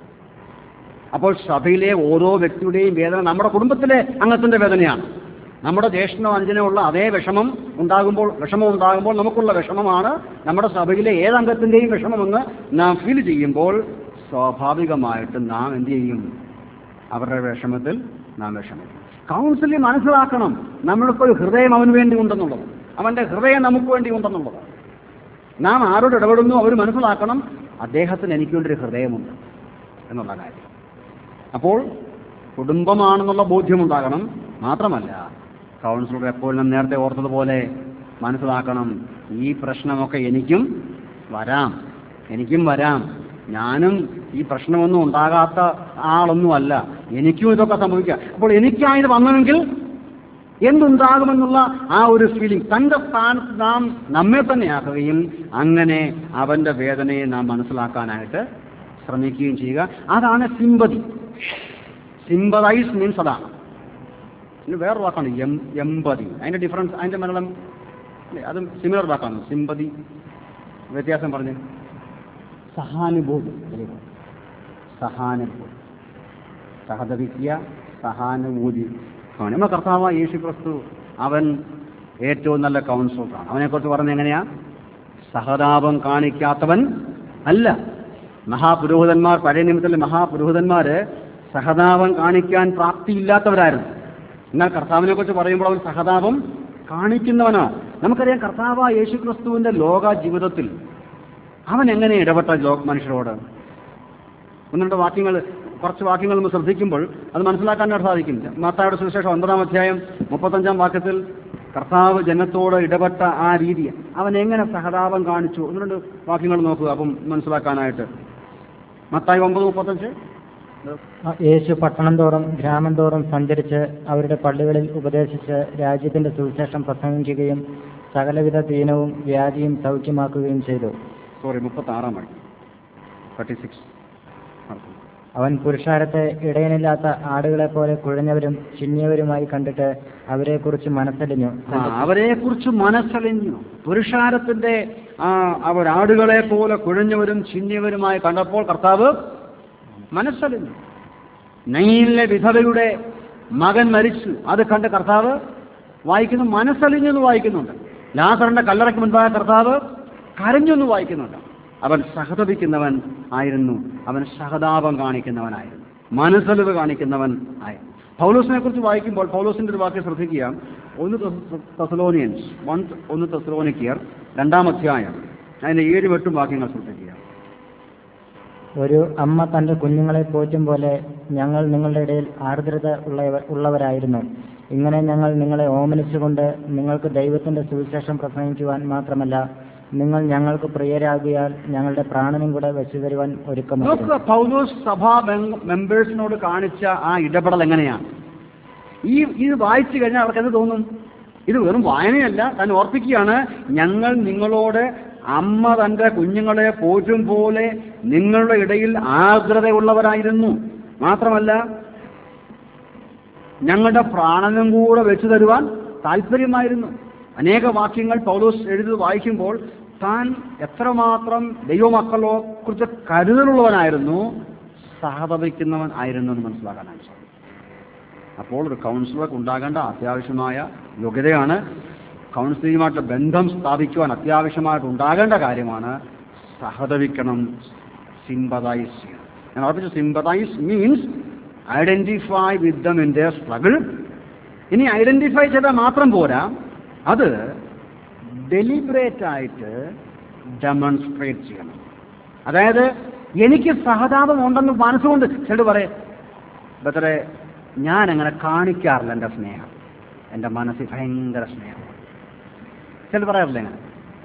അപ്പോൾ സഭയിലെ ഓരോ വ്യക്തിയുടെയും വേദന നമ്മുടെ കുടുംബത്തിലെ അംഗത്തിന്റെ വേദനയാണ് നമ്മുടെ ജ്യേഷ്ഠനോ അഞ്ചനോ ഉള്ള അതേ വിഷമം ഉണ്ടാകുമ്പോൾ വിഷമം ഉണ്ടാകുമ്പോൾ നമുക്കുള്ള വിഷമമാണ് നമ്മുടെ സഭയിലെ ഏതംഗത്തിന്റെയും വിഷമമെന്ന് നാം ഫീൽ ചെയ്യുമ്പോൾ സ്വാഭാവികമായിട്ട് നാം എന്ത് ചെയ്യും അവരുടെ വിഷമത്തിൽ നാം വിഷമിക്കും കൗൺസിലിൽ മനസ്സിലാക്കണം നമ്മൾക്കൊരു ഹൃദയം അവന് വേണ്ടി ഉണ്ടെന്നുള്ളത് അവന്റെ ഹൃദയം നമുക്ക് വേണ്ടി ഉണ്ടെന്നുള്ളത് നാം ആരോട് ഇടപെടുന്നു അവർ മനസ്സിലാക്കണം അദ്ദേഹത്തിന് എനിക്ക് വേണ്ടി ഒരു ഹൃദയമുണ്ട് എന്നുള്ള കാര്യം അപ്പോൾ കുടുംബമാണെന്നുള്ള ബോധ്യമുണ്ടാകണം മാത്രമല്ല കൗൺസിലർ എപ്പോഴും നാം നേരത്തെ ഓർത്തതുപോലെ മനസ്സിലാക്കണം ഈ പ്രശ്നമൊക്കെ എനിക്കും വരാം എനിക്കും വരാം ഞാനും ഈ പ്രശ്നമൊന്നും ഉണ്ടാകാത്ത ആളൊന്നുമല്ല എനിക്കും ഇതൊക്കെ സംഭവിക്കാം അപ്പോൾ എനിക്കായത് വന്നെങ്കിൽ എന്തുണ്ടാകുമെന്നുള്ള ആ ഒരു ഫീലിംഗ് തന്റെ സ്ഥാനത്ത് നാം നമ്മെ തന്നെ ആക്കുകയും അങ്ങനെ അവന്റെ വേദനയെ നാം മനസ്സിലാക്കാനായിട്ട് ശ്രമിക്കുകയും ചെയ്യുക അതാണ് സിമ്പതി സിമ്പതൈസ് മീൻസ് അതാണ് ഇനി വേറെ വാക്കാണ് എം എമ്പതി അതിന്റെ ഡിഫറൻസ് അതിന്റെ മലയാളം അല്ലേ, അതും സിമിലർ വാക്കാണ് സിമ്പതി വ്യത്യാസം പറഞ്ഞു സഹാനുഭൂതി Very good. സഹാനുഭൂതി സഹതപിക്കുക സഹാനുഭൂതി ആണ് നമ്മുടെ കർത്താവ് യേശു ക്രിസ്തു അവൻ ഏറ്റവും നല്ല കൗൺസിലറാണ് അവനെക്കുറിച്ച് പറഞ്ഞ എങ്ങനെയാ സഹതാപം കാണിക്കാത്തവൻ അല്ല മഹാപുരോഹിതന്മാർ പഴയ നിമിത്തത്തിലെ മഹാപുരോഹിതന്മാര് സഹതാപം കാണിക്കാൻ പ്രാപ്തിയില്ലാത്തവരായിരുന്നു എന്നാൽ കർത്താവിനെ കുറിച്ച് പറയുമ്പോൾ അവൻ സഹതാപം കാണിക്കുന്നവനാണ് നമുക്കറിയാം കർത്താവ് യേശു ക്രിസ്തുവിന്റെ ലോക ജീവിതത്തിൽ അവൻ എങ്ങനെ ഇടപെട്ട ലോ മനുഷ്യരോട് ഒന്ന് രണ്ട് വാക്യങ്ങൾ കുറച്ച് വാക്യങ്ങൾ നമ്മൾ ശ്രദ്ധിക്കുമ്പോൾ അത് മനസ്സിലാക്കാനായിട്ട് സാധിക്കും മാത്തായുടെ സുവിശേഷം ഒൻപതാം അധ്യായം മുപ്പത്തഞ്ചാം വാക്യത്തിൽ കർത്താവ് ജനത്തോട് ഇടപെട്ട ആ രീതി അവൻ എങ്ങനെ സഹതാപം കാണിച്ചു ഒന്ന് രണ്ട് വാക്യങ്ങൾ നോക്കുക അപ്പം മനസ്സിലാക്കാനായിട്ട് മത്തായി ഒമ്പത് മുപ്പത്തഞ്ച് യേശു പട്ടണം തോറും ഗ്രാമം തോറും സഞ്ചരിച്ച് അവരുടെ പള്ളികളിൽ ഉപദേശിച്ച് രാജ്യത്തിന്റെ സുവിശേഷം പ്രസംഗിക്കുകയും സകലവിധ ദീനവും വ്യാധിയും സൗഖ്യമാക്കുകയും ചെയ്തു സോറി മുപ്പത്തി ആറാം വാക്യം തേർട്ടി സിക്സ് അവൻ പുരുഷാരത്തെ ഇടയനില്ലാത്ത ആടുകളെ പോലെ കുഴഞ്ഞവരും ചിന്നിയവരുമായി കണ്ടിട്ട് അവരെക്കുറിച്ച് മനസ്സലിഞ്ഞു ആ, അവരെക്കുറിച്ച് മനസ്സലിഞ്ഞു പുരുഷാരത്തിന്റെ ആ അവർ ആടുകളെ പോലെ കുഴഞ്ഞവരും ചിന്നിയവരുമായി കണ്ടപ്പോൾ കർത്താവ് മനസ്സലിഞ്ഞു നൈനിലെ വിധവയുടെ മകൻ മരിച്ചു അത് കണ്ട് കർത്താവ് വായിക്കുന്നു മനസ്സലിഞ്ഞു എന്ന് വായിക്കുന്നുണ്ട് ലാസറിന്റെ കല്ലറയ്ക്ക് മുൻപായ കർത്താവ് കരഞ്ഞു എന്ന് വായിക്കുന്നുണ്ട് അവൻ സഹതപിക്കുന്നവൻ ആയിരുന്നു അവൻ സഹതാപം കാണിക്കുന്നവനായിരുന്നു മനസ്സലിവ് കാണിക്കുന്നവൻ ആയിരുന്നു പൗലോസിനെ കുറിച്ച് വായിക്കുമ്പോൾ പൗലോസിന്റെ ഒരു വാക്യം ശ്രദ്ധിക്കുക ഒന്ന് തെസലോനിയൻസ് വൺ ഒന്ന് തെസലോനിക്കിയർ രണ്ടാം അധ്യായം അതിന്റെ ഏഴും എട്ടും വാക്യങ്ങൾ ശ്രദ്ധിക്കുക ഒരു അമ്മ തന്റെ കുഞ്ഞുങ്ങളെ പോറ്റും പോലെ ഞങ്ങൾ നിങ്ങളുടെ ഇടയിൽ ആർദ്രത ഉള്ളവ ഉള്ളവരായിരുന്നു ഇങ്ങനെ ഞങ്ങൾ നിങ്ങളെ ഓമനിച്ചുകൊണ്ട് നിങ്ങൾക്ക് ദൈവത്തിന്റെ സുവിശേഷം പ്രസംഗിക്കുവാൻ മാത്രമല്ല നിങ്ങൾ ഞങ്ങൾക്ക് പ്രിയരാകിയാൽ ഞങ്ങളുടെ പ്രാണനും കൂടെ വെച്ചു തരുവാൻ ഒരുക്കമായിരുന്നു നോക്കുക പൗലോസ് സഭാ മെമ്പേഴ്സിനോട് കാണിച്ച ആ ഇടപെടൽ എങ്ങനെയാണ് ഈ ഇത് വായിച്ചു കഴിഞ്ഞാൽ അവർക്ക് എന്ത് തോന്നും ഇത് വെറും വായനയല്ല താൻ ഓർപ്പിക്കുകയാണ് ഞങ്ങൾ നിങ്ങളോട് അമ്മ തന്റെ കുഞ്ഞുങ്ങളെ പോറ്റും പോലെ നിങ്ങളുടെ ഇടയിൽ ആർദ്രതയുള്ളവരായിരുന്നു മാത്രമല്ല ഞങ്ങളുടെ പ്രാണനും കൂടെ വെച്ചു തരുവാൻ താല്പര്യമായിരുന്നു അനേക വാക്യങ്ങൾ പൗലോസ് എഴുതി വായിക്കുമ്പോൾ താൻ എത്രമാത്രം ദൈവമക്കളോ കുറിച്ച് കരുതലുള്ളവനായിരുന്നു സഹതപിക്കുന്നവൻ ആയിരുന്നു എന്ന് മനസ്സിലാക്കാനാണ് സാധിക്കും അപ്പോൾ ഒരു കൗൺസിലർക്ക് ഉണ്ടാകേണ്ട അത്യാവശ്യമായ യോഗ്യതയാണ് കൗൺസിലിങ്ങുമായിട്ടുള്ള ബന്ധം സ്ഥാപിക്കുവാൻ അത്യാവശ്യമായിട്ട് ഉണ്ടാകേണ്ട കാര്യമാണ് സഹതപിക്കണം സിമ്പതൈസ് ചെയ്യണം ഞാൻ ഉറപ്പിച്ചു sympathise means identify with them in their struggle ഇനി ഐഡന്റിഫൈ ചെയ്താൽ മാത്രം പോരാ അത് ഡെലിബറേറ്റ് ആയിട്ട് ഡെമോൺസ്ട്രേറ്റ് ചെയ്യണം അതായത് എനിക്ക് സഹതാപം ഉണ്ടെന്ന് മനസ്സുകൊണ്ട് ചിലർ പറയും ബത്തറെ ഞാൻ അങ്ങനെ കാണിക്കാറില്ല എൻ്റെ സ്നേഹം എൻ്റെ മനസ്സിൽ ഭയങ്കര സ്നേഹം ചിലർ പറയാറില്ല അങ്ങനെ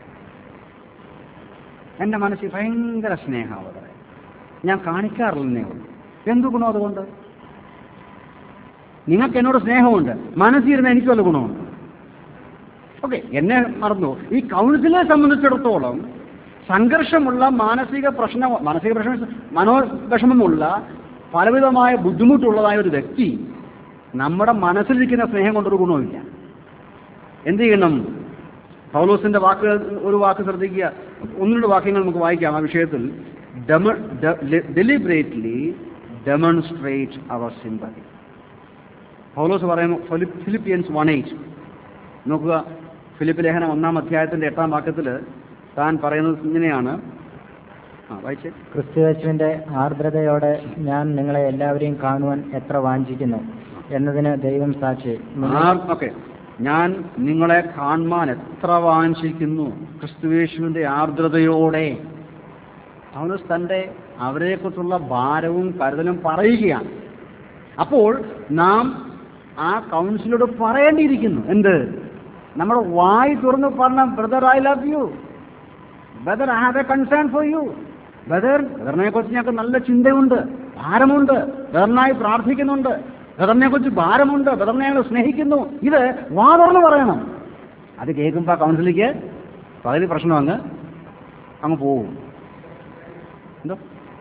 എൻ്റെ മനസ്സിൽ ഭയങ്കര സ്നേഹമാണ് പറയാം ഞാൻ കാണിക്കാറില്ലെന്നേ ഉള്ളൂ എന്ത് ഗുണം അതുകൊണ്ട് നിങ്ങൾക്ക് എന്നോട് സ്നേഹമുണ്ട് മനസ്സിരുന്ന എനിക്ക് വല്ല ഗുണമുണ്ട് ഓക്കെ എന്നെ മറന്നു ഈ കൗൺസിലെ സംബന്ധിച്ചിടത്തോളം സംഘർഷമുള്ള മാനസിക പ്രശ്നം മാനസിക പ്രശ്നം മനോവിഷമമുള്ള പലവിധമായ ബുദ്ധിമുട്ടുള്ളതായ ഒരു വ്യക്തി നമ്മുടെ മനസ്സിലിരിക്കുന്ന സ്നേഹം കൊണ്ടൊരു ഗുണവുമില്ല എന്ത് ചെയ്യണം പൗലോസിന്റെ വാക്കുകൾ ഒരു വാക്ക് ശ്രദ്ധിക്കുക ഒന്ന് രണ്ട് വാക്യങ്ങൾ നമുക്ക് വായിക്കാം ആ വിഷയത്തിൽ ഡെലിബറേറ്റ്ലി ഡെമോൺസ്ട്രേറ്റ് അവർ സിമ്പതി പൗലോസ് പറയുന്നു ഫിലിപ്പ് ഫിലിപ്പിയൻസ് വൺ എയ്റ്റ് നോക്കുക ഫിലിപ്പ് ലേഖനം ഒന്നാം അധ്യായത്തിന്റെ എട്ടാം വാക്യത്തിൽ താൻ പറയുന്നത് ഇങ്ങനെയാണ് ആ വായിച്ചേ ക്രിസ്തുവേശുവിന്റെ ആർദ്രതയോടെ ഞാൻ നിങ്ങളെ എല്ലാവരെയും കാണുവാൻ എത്ര വാഞ്ചിക്കുന്നു എന്നതിന് ദൈവം സാക്ഷി നിങ്ങൾ- ഓക്കെ ഞാൻ നിങ്ങളെ കാണുവാൻ എത്ര വാഞ്ചിക്കുന്നു ക്രിസ്തുവേശുവിന്റെ ആർദ്രതയോടെ പൗലോസ് തന്റെ അവരെക്കുറിച്ചുള്ള ഭാരവും കരുതലും പറയുകയാണ് അപ്പോൾ നാം ആ കൗൺസിലോട് പറയേണ്ടിയിരിക്കുന്നു എന്ത് നമ്മുടെ വായി തുറന്ന് പറഞ്ഞ brother I love you brother I have a concern for you brother ബ്രദറിനെ കുറിച്ച് ഞങ്ങൾക്ക് നല്ല ചിന്തയുണ്ട് ഭാരമുണ്ട് ബ്രദറിനായി പ്രാർത്ഥിക്കുന്നുണ്ട് ബ്രദറിനെ കുറിച്ച് ഭാരമുണ്ട് ബ്രദറിനെ ഞങ്ങൾ സ്നേഹിക്കുന്നു ഇത് വാ തുറന്ന് പറയണം അത് കേൾക്കുമ്പോൾ ആ കൗൺസിലിക്ക് പകുതി പ്രശ്നം അങ്ങ് അങ്ങ് പോവും എന്തോ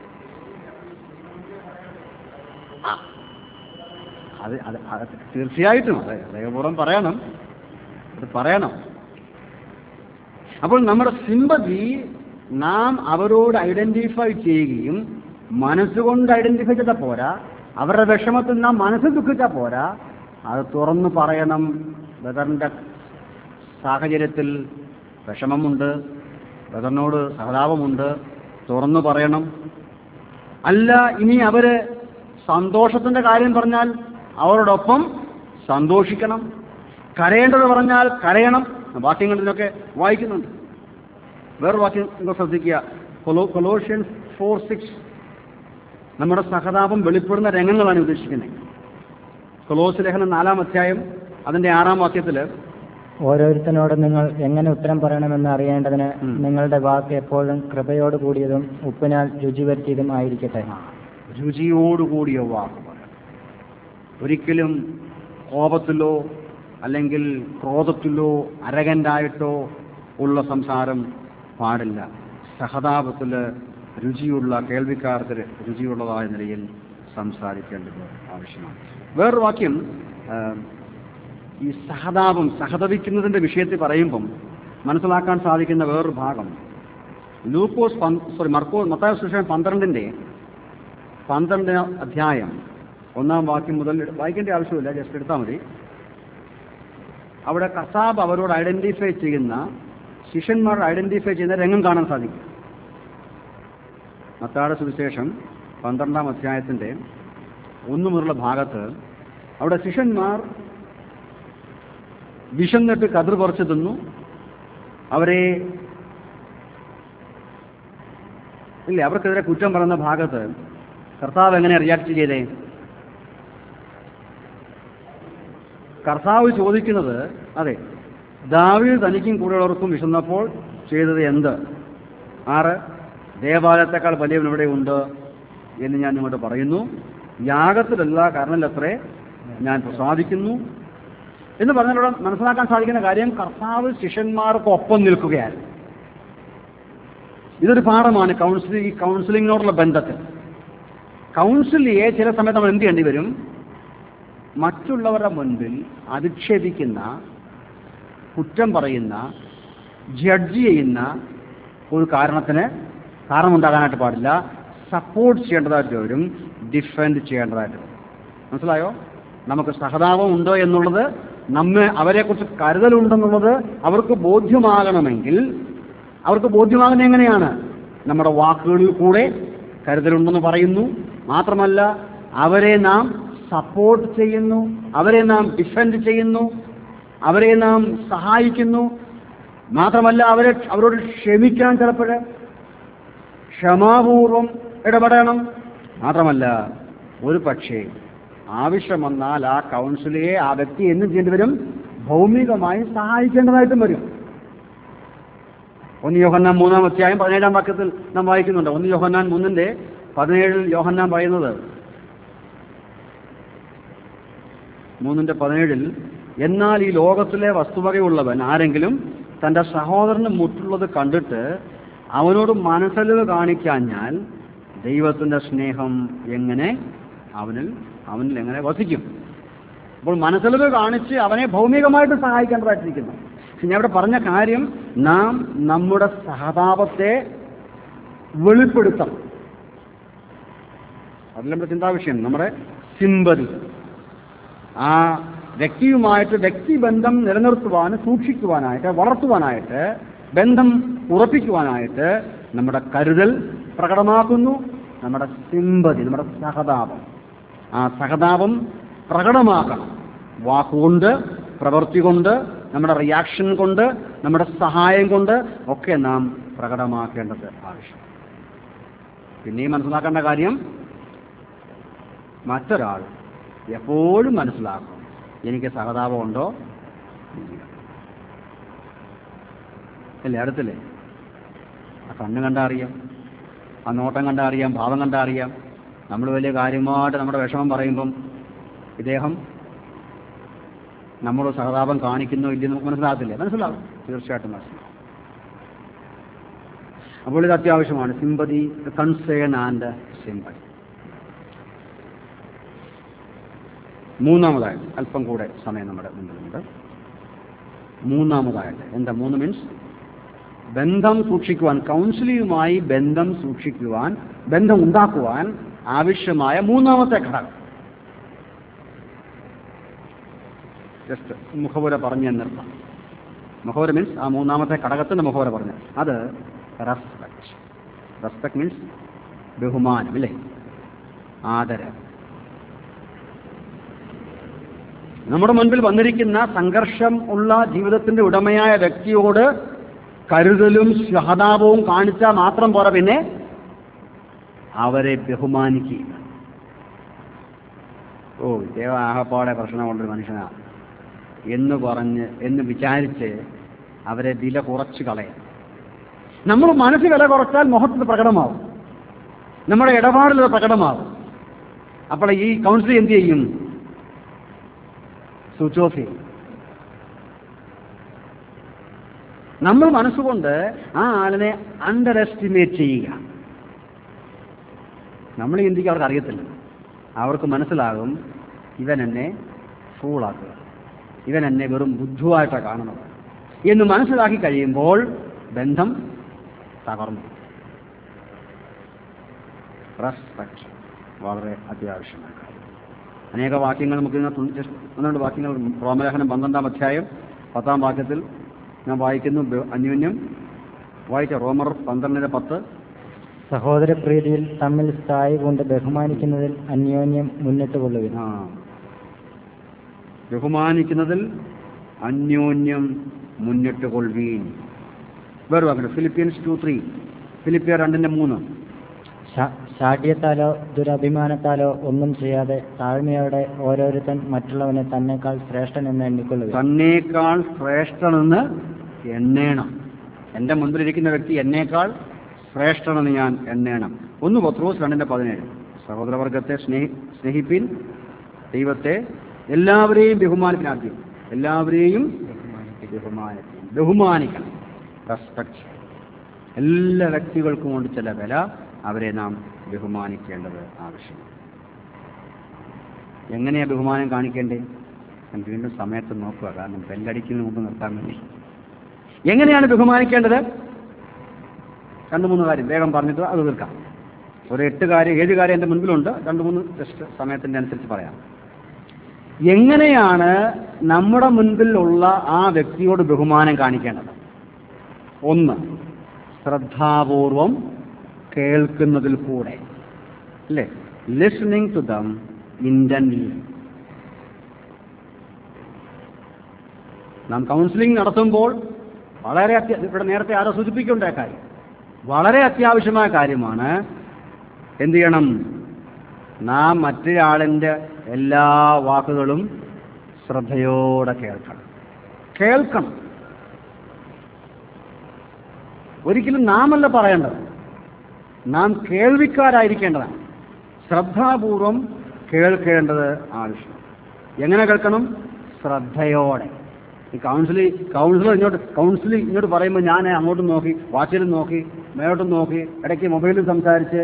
ആ. അത് അത് അത് തീർച്ചയായിട്ടും അതെ ദൈവപൂർവ്വം പറയണം അത് പറയണം അപ്പോൾ നമ്മുടെ സിമ്പതി നാം അവരോട് ഐഡന്റിഫൈ ചെയ്യുകയും മനസ്സുകൊണ്ട് ഐഡന്റിഫൈ ചെയ്താൽ പോരാ അവരുടെ വിഷമത്തിൽ നാം മനസ്സിൽ ദുഃഖിച്ചാൽ പോരാ അത് തുറന്നു പറയണം ബ്രദറിൻ്റെ സാഹചര്യത്തിൽ വിഷമമുണ്ട് ബ്രദറിനോട് സഹതാപമുണ്ട് തുറന്നു പറയണം അല്ല ഇനി അവര് സന്തോഷത്തിന്റെ കാര്യം പറഞ്ഞാൽ അവരോടൊപ്പം സന്തോഷിക്കണം കരയേണ്ടത് പറഞ്ഞാൽ കരയണം വാക്യങ്ങൾ ഇതിനൊക്കെ വായിക്കുന്നുണ്ട് വേറൊരു വാക്യം നിങ്ങൾ ശ്രദ്ധിക്കുക കൊലോ കൊലോഷ്യൻസ് ഫോർ സിക്സ് നമ്മുടെ സഹതാപം വെളിപ്പെടുന്ന രംഗങ്ങളാണ് ഉദ്ദേശിക്കുന്നത് കൊലോസ് ലേഖനം നാലാം അധ്യായം അതിന്റെ ആറാം വാക്യത്തിൽ ഓരോരുത്തരോട് നിങ്ങൾ എങ്ങനെ ഉത്തരം പറയണമെന്ന് അറിയേണ്ടതിന് ഉം. നിങ്ങളുടെ വാക്ക് എപ്പോഴും കൃപയോട് കൂടിയതും ഉപ്പിനാൽ രുചി വരുത്തിയതും ആയിരിക്കട്ടെ രുചിയോടുകൂടിയ വാക്ക് പറയണം ഒരിക്കലും കോപത്തിലോ അല്ലെങ്കിൽ ക്രോധത്തിലോ അരകൻ്റായിട്ടോ ഉള്ള സംസാരം പാടില്ല സഹതാപത്തിൽ രുചിയുള്ള കേൾവിക്കാർക്ക് രുചിയുള്ളതായ നിലയിൽ സംസാരിക്കേണ്ടത് ആവശ്യമാണ് വേറൊരു വാക്യം ആ, ഈ സഹതാപം സഹതപിക്കുന്നതിൻ്റെ വിഷയത്തിൽ പറയുമ്പം മനസ്സിലാക്കാൻ സാധിക്കുന്ന വേറൊരു ഭാഗം ലൂക്കോസ് സോറി മർക്കോ മത്തായ സുശേഷൻ പന്ത്രണ്ടിൻ്റെ പന്ത്രണ്ട് അധ്യായം ഒന്നാം വാക്യം മുതൽ വായിക്കേണ്ട ആവശ്യമില്ല ജസ്റ്റ് എടുത്താൽ മതി അവിടെ കസാബ് അവരോട് ഐഡന്റിഫൈ ചെയ്യുന്ന ശിഷ്യന്മാർ ഐഡന്റിഫൈ ചെയ്യുന്ന രംഗം കാണാൻ സാധിക്കും മത്താടെ സുവിശേഷം പന്ത്രണ്ടാം അധ്യായത്തിന്റെ ഒന്നു മുതലുള്ള ഭാഗത്ത് അവിടെ ശിഷ്യന്മാർ വിശന്നിട്ട് കതിർ പറിച്ചു തിന്നു അവരെ ഇല്ല അവർക്കെതിരെ കുറ്റം പറയുന്ന ഭാഗത്ത് കർത്താവ് എങ്ങനെ റിയാക്ട് ചെയ്തേ കർത്താവ് ചോദിക്കുന്നത് അതെ ദാവീദ് തനിക്കും കൂടെയുള്ളവർക്കും വിശന്നപ്പോൾ ചെയ്തത് എന്ത് ആറ് ദേവാലയത്തെക്കാൾ വലിയവൻ ഇവിടെ ഉണ്ട് എന്ന് ഞാൻ നിങ്ങളോട് പറയുന്നു യാഗത്തിലല്ല കാരണത്തിലത്രേ ഞാൻ പ്രസാദിക്കുന്നു എന്ന് പറഞ്ഞാലൂടെ മനസ്സിലാക്കാൻ സാധിക്കുന്ന കാര്യം കർത്താവ് ശിഷ്യന്മാർക്കൊപ്പം നിൽക്കുകയാണ് ഇതൊരു പാഠമാണ് കൗൺസിലിംഗ് ഈ കൗൺസിലിങ്ങിനോടുള്ള ബന്ധത്തിൽ കൗൺസിലിയെ ചില സമയത്ത് നമ്മൾ എന്ത് ചെയ്യേണ്ടി വരും മറ്റുള്ളവരുടെ മുൻപിൽ അധിക്ഷേപിക്കുന്ന കുറ്റം പറയുന്ന ജഡ്ജ് ചെയ്യുന്ന ഒരു കാരണത്തിന് കാരണമുണ്ടാകാനായിട്ട് പാടില്ല സപ്പോർട്ട് ചെയ്യേണ്ടതായിട്ട് വരും ഡിഫെൻഡ് ചെയ്യേണ്ടതായിട്ട് വരും മനസ്സിലായോ നമുക്ക് സഹതാപം ഉണ്ടോ എന്നുള്ളത് നമ്മെ അവരെക്കുറിച്ച് കരുതലുണ്ടെന്നുള്ളത് അവർക്ക് ബോധ്യമാകണമെങ്കിൽ അവർക്ക് ബോധ്യമാകുന്നത് എങ്ങനെയാണ് നമ്മുടെ വാക്കുകളിൽ കൂടെ കരുതലുണ്ടെന്ന് പറയുന്നു മാത്രമല്ല അവരെ നാം സപ്പോർട്ട് ചെയ്യുന്നു അവരെ നാം ഡിഫെൻഡ് ചെയ്യുന്നു അവരെ നാം സഹായിക്കുന്നു മാത്രമല്ല അവരെ അവരോട് ക്ഷമിക്കാൻ ചിലപ്പോൾ ക്ഷമാപൂർവം ഇടപെടണം മാത്രമല്ല ഒരു പക്ഷേ ആവശ്യം വന്നാൽ ആ കൗൺസിലിയെ ആ വ്യക്തി എന്ത് ചെയ്യേണ്ടി വരും ഭൗമികമായി സഹായിക്കേണ്ടതായിട്ടും വരും ഒന്ന് യോഹന്നാൻ മൂന്നാം അധ്യായം പതിനേഴാം വാക്യത്തിൽ നാം വായിക്കുന്നുണ്ട് ഒന്ന് യോഹന്നാൻ മൂന്നിന്റെ പതിനേഴിൽ യോഹന്നാൻ പറയുന്നത് മൂന്നിന്റെ പതിനേഴിൽ എന്നാൽ ഈ ലോകത്തിലെ വസ്തുവകയുള്ളവൻ ആരെങ്കിലും തന്റെ സഹോദരന് മുട്ടുള്ളത് കണ്ടിട്ട് അവനോട് മനസ്സലിവ് കാണിക്കാഞ്ഞാൽ ദൈവത്തിന്റെ സ്നേഹം എങ്ങനെ അവനിൽ അവനിൽ എങ്ങനെ വസിക്കും അപ്പോൾ മനസ്സലിവ് കാണിച്ച് അവനെ ഭൗമികമായിട്ട് സഹായിക്കേണ്ടതായിട്ടിരിക്കുന്നു പക്ഷെ ഞാൻ ഇവിടെ പറഞ്ഞ കാര്യം നാം നമ്മുടെ സഹതാപത്തെ വെളിപ്പെടുത്തണം അതിൽ നമ്മുടെ ചിന്താവിഷയം നമ്മുടെ സിമ്പതി ആ വ്യക്തിയുമായിട്ട് വ്യക്തിബന്ധം നിലനിർത്തുവാൻ സൂക്ഷിക്കുവാനായിട്ട് വളർത്തുവാനായിട്ട് ബന്ധം ഉറപ്പിക്കുവാനായിട്ട് നമ്മുടെ കരുതൽ പ്രകടമാക്കുന്നു നമ്മുടെ സിമ്പതി നമ്മുടെ സഹതാപം ആ സഹതാപം പ്രകടമാക്കണം വാക്കുകൊണ്ട് പ്രവൃത്തി കൊണ്ട് നമ്മുടെ റിയാക്ഷൻ കൊണ്ട് നമ്മുടെ സഹായം കൊണ്ട് ഒക്കെ നാം പ്രകടമാക്കേണ്ടത് ആവശ്യം പിന്നെയും മനസ്സിലാക്കേണ്ട കാര്യം മറ്റൊരാൾ എപ്പോഴും മനസ്സിലാക്കും എനിക്ക് സഹതാപമുണ്ടോ ഇല്ല. അല്ലേ അടുത്തല്ലേ ആ കണ്ണ് കണ്ടാ അറിയാം ആ നോട്ടം കണ്ടാ അറിയാം ഭാവം കണ്ടാ അറിയാം നമ്മൾ വലിയ കാര്യമായിട്ട് നമ്മുടെ വിഷമം പറയുമ്പം ഇദ്ദേഹം നമ്മൾ സഹതാപം കാണിക്കുന്നോ ഇല്ലെന്ന് നമുക്ക് മനസ്സിലാകത്തില്ലേ മനസ്സിലാവും തീർച്ചയായിട്ടും മനസ്സിലാവും അപ്പോൾ ഇത് അത്യാവശ്യമാണ് സിമ്പതി കൺസേൺ ആൻഡ് സിമ്പതി മൂന്നാമതായിട്ട് അല്പം കൂടെ സമയം നമ്മുടെ മുമ്പിലുണ്ട് മൂന്നാമതായിട്ട് എന്താ മൂന്ന് മീൻസ് ബന്ധം സൂക്ഷിക്കുവാൻ കൗൺസിലിയുമായി ബന്ധം സൂക്ഷിക്കുവാൻ ബന്ധം ഉണ്ടാക്കുവാൻ ആവശ്യമായ മൂന്നാമത്തെ ഘടകം ജസ്റ്റ് മുഖപുര പറഞ്ഞു നിർത്താം മുഖപുര മീൻസ് ആ മൂന്നാമത്തെ ഘടകത്തിന്റെ മുഖപുര പറഞ്ഞു അത് റെസ്പെക്ട് റെസ്പെക്ട് മീൻസ് ബഹുമാനം അല്ലേ ആദരം നമ്മുടെ മുൻപിൽ വന്നിരിക്കുന്ന സംഘർഷം ഉള്ള ജീവിതത്തിന്റെ ഉടമയായ വ്യക്തിയോട് കരുതലും സഹതാപവും കാണിച്ചാൽ മാത്രം പോരാ പിന്നെ അവരെ ബഹുമാനിക്കുക ഓ ദേവ ആഹപ്പാടെ പ്രശ്നമുള്ളൊരു മനുഷ്യനാണ് എന്ന് പറഞ്ഞ് എന്ന് വിചാരിച്ച് അവരെ വില കുറച്ച് കളയാം നമ്മൾ മനസ്സ് വില കുറച്ചാൽ മുഖത്ത് പ്രകടമാവും നമ്മുടെ ഇടപാടിൽ അത് പ്രകടമാവും അപ്പോൾ ഈ കൗൺസിൽ എന്ത് ചെയ്യും സ്വിച്ച് ഓഫ് ചെയ്യും നമ്മൾ മനസ്സുകൊണ്ട് ആ ആളിനെ അണ്ടർ എസ്റ്റിമേറ്റ് ചെയ്യുക നമ്മൾ ചിന്തിക്കുക അവർക്ക് അറിയത്തില്ല അവർക്ക് മനസ്സിലാകും ഇവൻ എന്നെ ഫൂളാക്കുക ഇവൻ എന്നെ വെറും ബുദ്ധുവായിട്ടാണ് കാണുന്നത് എന്ന് മനസ്സിലാക്കി കഴിയുമ്പോൾ ബന്ധം തകർന്നു റെസ്പെക്ട് വളരെ അത്യാവശ്യമായ കാര്യം അനേക വാക്യങ്ങൾ നമുക്ക് ഇതിനകത്ത് ഉണ്ട്. Just ഒന്ന് രണ്ട് വാക്യങ്ങൾ റോമലേഖനം പന്ത്രണ്ടാം അധ്യായം പത്താം വാക്യത്തിൽ ഞാൻ വായിക്കുന്നു ബ- അന്യോന്യം വായിച്ച റോമർ പന്ത്രണ്ടിന് പത്ത് സഹോദരപ്രീതിയിൽ തമ്മിൽ സ്ഥായി കൊണ്ട് ബഹുമാനിക്കുന്നതിൽ അന്യോന്യം മുന്നിട്ട് കൊള്ളുവിൻ ആ ബഹുമാനിക്കുന്നതിൽ അന്യോന്യം മുന്നിട്ട് കൊള്ളുവീൻ വേറെ വാക്കുണ്ട് ഫിലിപ്പീൻസ് ടു ത്രീ ഫിലിപ്പിയ രണ്ടിന്റെ മൂന്ന് ശാ- ശാഠ്യത്താലോ ദുരഭിമാനത്താലോ ഒന്നും ചെയ്യാതെ താഴ്മയോടെ ഓരോരുത്തൻ മറ്റുള്ളവനെ തന്നെക്കാൾ ശ്രേഷ്ഠൻ എന്ന് എണ്ണിക്കൊള്ളുക തന്നേക്കാൾ ശ്രേഷ്ഠനെന്ന് എണ്ണേണം എൻ്റെ മുൻപിലിരിക്കുന്ന വ്യക്തി എന്നേക്കാൾ ശ്രേഷ്ഠനെന്ന് ഞാൻ എണ്ണേണം ഒന്ന് പത്രോസ് രണ്ടിന്റെ പതിനേഴ് സഹോദരവർഗത്തെ സ്നേഹി സ്നേഹിപ്പിൻ ദൈവത്തെ എല്ലാവരെയും ബഹുമാനിപ്പിൻ ആദ്യം എല്ലാവരെയും ബഹുമാനിപ്പിൻ ബഹുമാനിക്കണം റെസ്പെക്ട് എല്ലാ വ്യക്തികൾക്കും കൊണ്ട് ചില വില അവരെ നാം ബഹുമാനിക്കേണ്ടത് ആവശ്യമാണ് എങ്ങനെയാ ബഹുമാനം കാണിക്കേണ്ടേ ഞാൻ വീണ്ടും സമയത്ത് നോക്കുക കാരണം ബെല്ലടിക്കുന്നതിന് മുമ്പ് നിർത്താൻ വേണ്ടി എങ്ങനെയാണ് ബഹുമാനിക്കേണ്ടത് രണ്ട് മൂന്ന് കാര്യം വേഗം പറഞ്ഞിട്ട് അത് തീർക്കാം ഒരു എട്ട് കാര്യം ഏഴ് കാര്യം എൻ്റെ മുൻപിലുണ്ട് രണ്ട് മൂന്ന് ജസ്റ്റ് സമയത്തിൻ്റെ അനുസരിച്ച് പറയാം എങ്ങനെയാണ് നമ്മുടെ മുൻപിലുള്ള ആ വ്യക്തിയോട് ബഹുമാനം കാണിക്കേണ്ടത് ഒന്ന് ശ്രദ്ധാപൂർവം കേൾക്കുന്നതിൽ കൂടെ അല്ലേ ലിസണിങ് ടു ദം ഇന്റൻലി നാം കൗൺസിലിംഗ് നടത്തുമ്പോൾ വളരെ അത്യ ഇവിടെ നേരത്തെ ആരോ സൂചിപ്പിക്കേണ്ട കാര്യം വളരെ അത്യാവശ്യമായ കാര്യമാണ് എന്ത് ചെയ്യണം നാം മറ്റൊരാളിൻ്റെ എല്ലാ വാക്കുകളും ശ്രദ്ധയോടെ കേൾക്കണം കേൾക്കണം ഒരിക്കലും നാമല്ല പറയേണ്ടത് നാം കേൾവിക്കാരായിരിക്കേണ്ടതാണ് ശ്രദ്ധാപൂർവം കേൾക്കേണ്ടത് ആവശ്യം എങ്ങനെ കേൾക്കണം ശ്രദ്ധയോടെ ഈ കൗൺസിലി കൗൺസിലർ ഇങ്ങോട്ട് കൗൺസിലി ഇങ്ങോട്ട് പറയുമ്പോൾ ഞാൻ അങ്ങോട്ട് നോക്കി വാച്ചിലും നോക്കി മേലോട്ടും നോക്കി ഇടയ്ക്ക് മൊബൈലിൽ സംസാരിച്ച്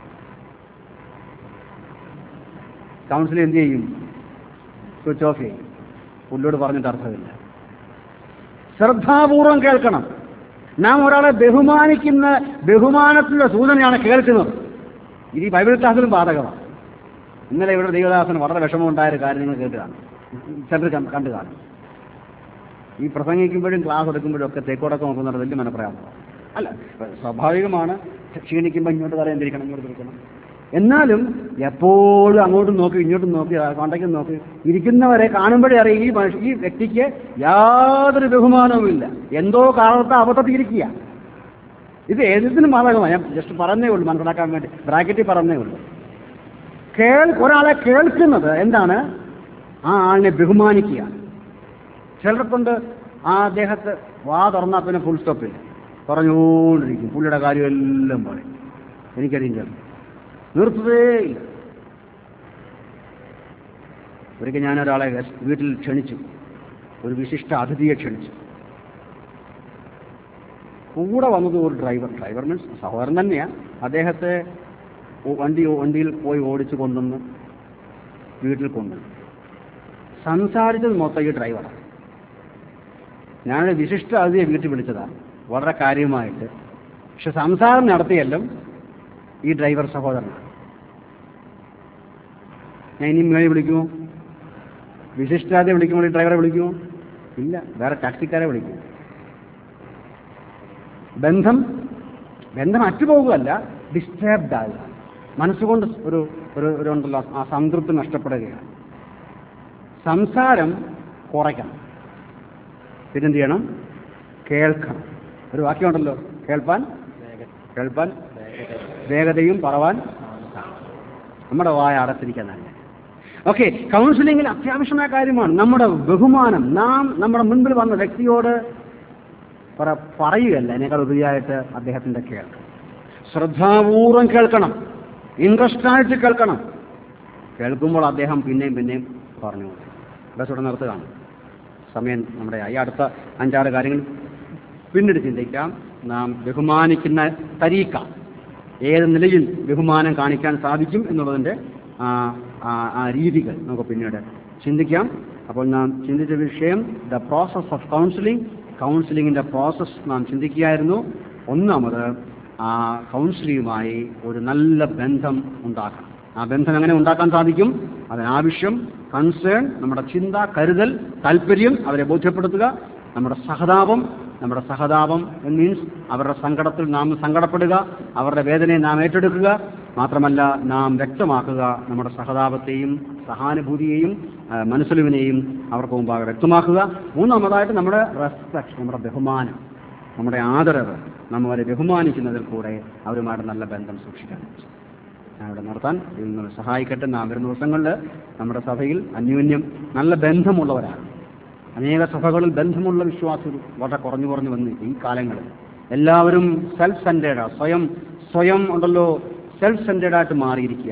കൗൺസിൽ എന്ത് ചെയ്യും സ്വിച്ച് ഓഫ് ചെയ്യും പുല്ലോട് പറഞ്ഞിട്ട് അർത്ഥമില്ല ശ്രദ്ധാപൂർവം കേൾക്കണം നാം ഒരാളെ ബഹുമാനിക്കുന്ന ബഹുമാനത്തിലുള്ള സൂചനയാണ് കേൾക്കുന്നത് ഇത് ഈ ബൈബിൾ ക്ലാസ്സിലും ബാധകമാണ് ഇന്നലെ ഇവിടെ ദൈവദാസന് വളരെ വിഷമമുണ്ടായ ഒരു കാര്യം നിങ്ങൾ കേട്ട് കാണും ചിലർ കണ്ട് കണ്ടു കാണും ഈ പ്രസംഗിക്കുമ്പോഴും ക്ലാസ് എടുക്കുമ്പോഴും ഒക്കെ തെക്കോടൊക്കെ നോക്കുന്നത് വലിയ മനപ്രയാസമാണ് അല്ല സ്വാഭാവികമാണ് ക്ഷീണിക്കുമ്പോൾ ഇങ്ങോട്ട് തല എന്തിരിക്കണം ഇങ്ങോട്ട് തിരിക്കണം എന്നാലും എപ്പോഴും അങ്ങോട്ടും നോക്കി ഇങ്ങോട്ടും നോക്കി കോണ്ടയ്ക്കും നോക്കി ഇരിക്കുന്നവരെ കാണുമ്പോഴേ അറിയാം ഈ മനുഷ്യ ഈ വ്യക്തിക്ക് യാതൊരു ബഹുമാനവുമില്ല എന്തോ കാലത്ത് അബദ്ധത്തിരിക്കുക ഇത് ഏതിനും ബാധകമാണ് ഞാൻ ജസ്റ്റ് പറഞ്ഞേ ഉള്ളൂ മനസ്സിലാക്കാൻ വേണ്ടി ബ്രാക്കറ്റിൽ പറഞ്ഞേ ഉള്ളൂ കേൾ ഒരാളെ കേൾക്കുന്നത് എന്താണ് ആ ആളിനെ ബഹുമാനിക്കുക ചിലരെ കൊണ്ട് ആ അദ്ദേഹത്തെ വാ തുറന്നാൽ പിന്നെ ഫുൾ സ്റ്റോപ്പില്ല പറഞ്ഞുകൊണ്ടിരിക്കും പുള്ളിയുടെ കാര്യമെല്ലാം പറയും എനിക്കറിയാം ചേർന്ന് നിർത്തുകയില്ല ഒരിക്കൽ ഞാനൊരാളെ വീട്ടിൽ ക്ഷണിച്ചു ഒരു വിശിഷ്ട അതിഥിയെ ക്ഷണിച്ചു കൂടെ വന്നത് ഒരു ഡ്രൈവർ ഡ്രൈവർ മീൻസ് സഹോദരൻ തന്നെയാണ് അദ്ദേഹത്തെ ഓ- വണ്ടി വണ്ടിയിൽ പോയി ഓടിച്ചു കൊണ്ടുവന്ന് വീട്ടിൽ കൊണ്ടുവന്നു സംസാരിച്ചത് മൊത്തം ഈ ഡ്രൈവറാണ് ഞാനൊരു വിശിഷ്ട അതിഥിയെ വീട്ടിൽ വിളിച്ചതാണ് വളരെ കാര്യമായിട്ട് പക്ഷെ സംസാരം നടത്തിയെല്ലാം ഈ ഡ്രൈവർ സഹോദരനാണ് ഞാൻ ഇനി മേളിൽ വിളിക്കുമോ വിശിഷ്ടാതെ വിളിക്കുമ്പോൾ ഈ ഡ്രൈവറെ വിളിക്കുമോ ഇല്ല വേറെ ടാക്സിക്കാരെ വിളിക്കും ബന്ധം ബന്ധം അറ്റുപോകുകയല്ല ഡിസ്റ്റർബ്ഡ് ആകുക മനസ്സുകൊണ്ട് ഒരു ഒരു ഒരു ഉണ്ടല്ലോ ആ സംതൃപ്തി നഷ്ടപ്പെടുകയാണ് സംസാരം കുറയ്ക്കണം പിന്നെന്ത് ചെയ്യണം കേൾക്കണം ഒരു വാക്യമുണ്ടല്ലോ കേൾപ്പാൻ കേൾപ്പാൻ വേഗതയും പറവാൻ നമ്മുടെ വായ അടച്ചിരിക്കാൻ തന്നെ ഓക്കെ കൗൺസിലിംഗിൽ അത്യാവശ്യമായ കാര്യമാണ് നമ്മുടെ ബഹുമാനം നാം നമ്മുടെ മുൻപിൽ വന്ന വ്യക്തിയോട് പറ പറയുകയല്ല അതിനേക്കാൾ ഉപരിയായിട്ട് അദ്ദേഹത്തിന്റെ കേൾക്കണം ശ്രദ്ധാപൂർവം കേൾക്കണം ഇൻട്രസ്റ്റ് ആയിട്ട് കേൾക്കണം കേൾക്കുമ്പോൾ അദ്ദേഹം പിന്നെയും പിന്നെയും പറഞ്ഞു ബസ് ഇവിടെ നിർത്തുകയാണ് സമയം നമ്മുടെ ഈ അടുത്ത അഞ്ചാറ് കാര്യങ്ങൾ പിന്നീട് ചിന്തിക്കാം നാം ബഹുമാനിക്കുന്ന തരീക്ക ഏത് നിലയിൽ ബഹുമാനം കാണിക്കാൻ സാധിക്കും എന്നുള്ളതിൻ്റെ ആ, ആ, ആ രീതികൾ നമുക്ക് പിന്നീട് ചിന്തിക്കാം അപ്പോൾ നാം ചിന്തിച്ച വിഷയം ദ പ്രോസസ് ഓഫ് കൗൺസിലിംഗ് കൗൺസിലിങ്ങിൻ്റെ പ്രോസസ്സ് നാം ചിന്തിക്കുകയായിരുന്നു ഒന്നാമത് ആ കൗൺസിലിങ്ങുമായി ഒരു നല്ല ബന്ധം ഉണ്ടാക്കണം ആ ബന്ധം എങ്ങനെ ഉണ്ടാക്കാൻ സാധിക്കും അതിനാവശ്യം കൺസേൺ നമ്മുടെ ചിന്ത കരുതൽ താല്പര്യം അവരെ ബോധ്യപ്പെടുത്തുക നമ്മുടെ സഹതാപം നമ്മുടെ സഹതാപം മീൻസ് അവരുടെ സങ്കടത്തിൽ നാം സങ്കടപ്പെടുക അവരുടെ വേദനയെ നാം ഏറ്റെടുക്കുക മാത്രമല്ല നാം വ്യക്തമാക്കുക നമ്മുടെ സഹതാപത്തെയും സഹാനുഭൂതിയെയും ആ, മനസ്സലിവിനെയും അവർക്ക് മുമ്പാകെ വ്യക്തമാക്കുക മൂന്നാമതായിട്ട് നമ്മുടെ റെസ്പെക്ട് നമ്മുടെ ബഹുമാനം നമ്മുടെ ആദരവ് നാം അവരെ ബഹുമാനിക്കുന്നതിൽ കൂടെ അവരുമായിട്ട് നല്ല ബന്ധം സൂക്ഷിക്കാൻ പറ്റും ഞാൻ ഇവിടെ നിർത്താൻ ഇതിൽ നിന്ന് സഹായിക്കട്ടെ നാം വരുന്ന ദിവസങ്ങളിൽ നമ്മുടെ സഭയിൽ അന്യോന്യം നല്ല ബന്ധമുള്ളവരാണ് അനേക സഭകളിൽ ബന്ധമുള്ള വിശ്വാസികൾ വളരെ കുറഞ്ഞു കുറഞ്ഞു വന്ന് ഈ കാലങ്ങളിൽ എല്ലാവരും സെൽഫ് സെൻറ്റേഡാണ് സ്വയം സ്വയം ഉണ്ടല്ലോ സെൽഫ് സെൻറ്റേഡായിട്ട് മാറിയിരിക്കുക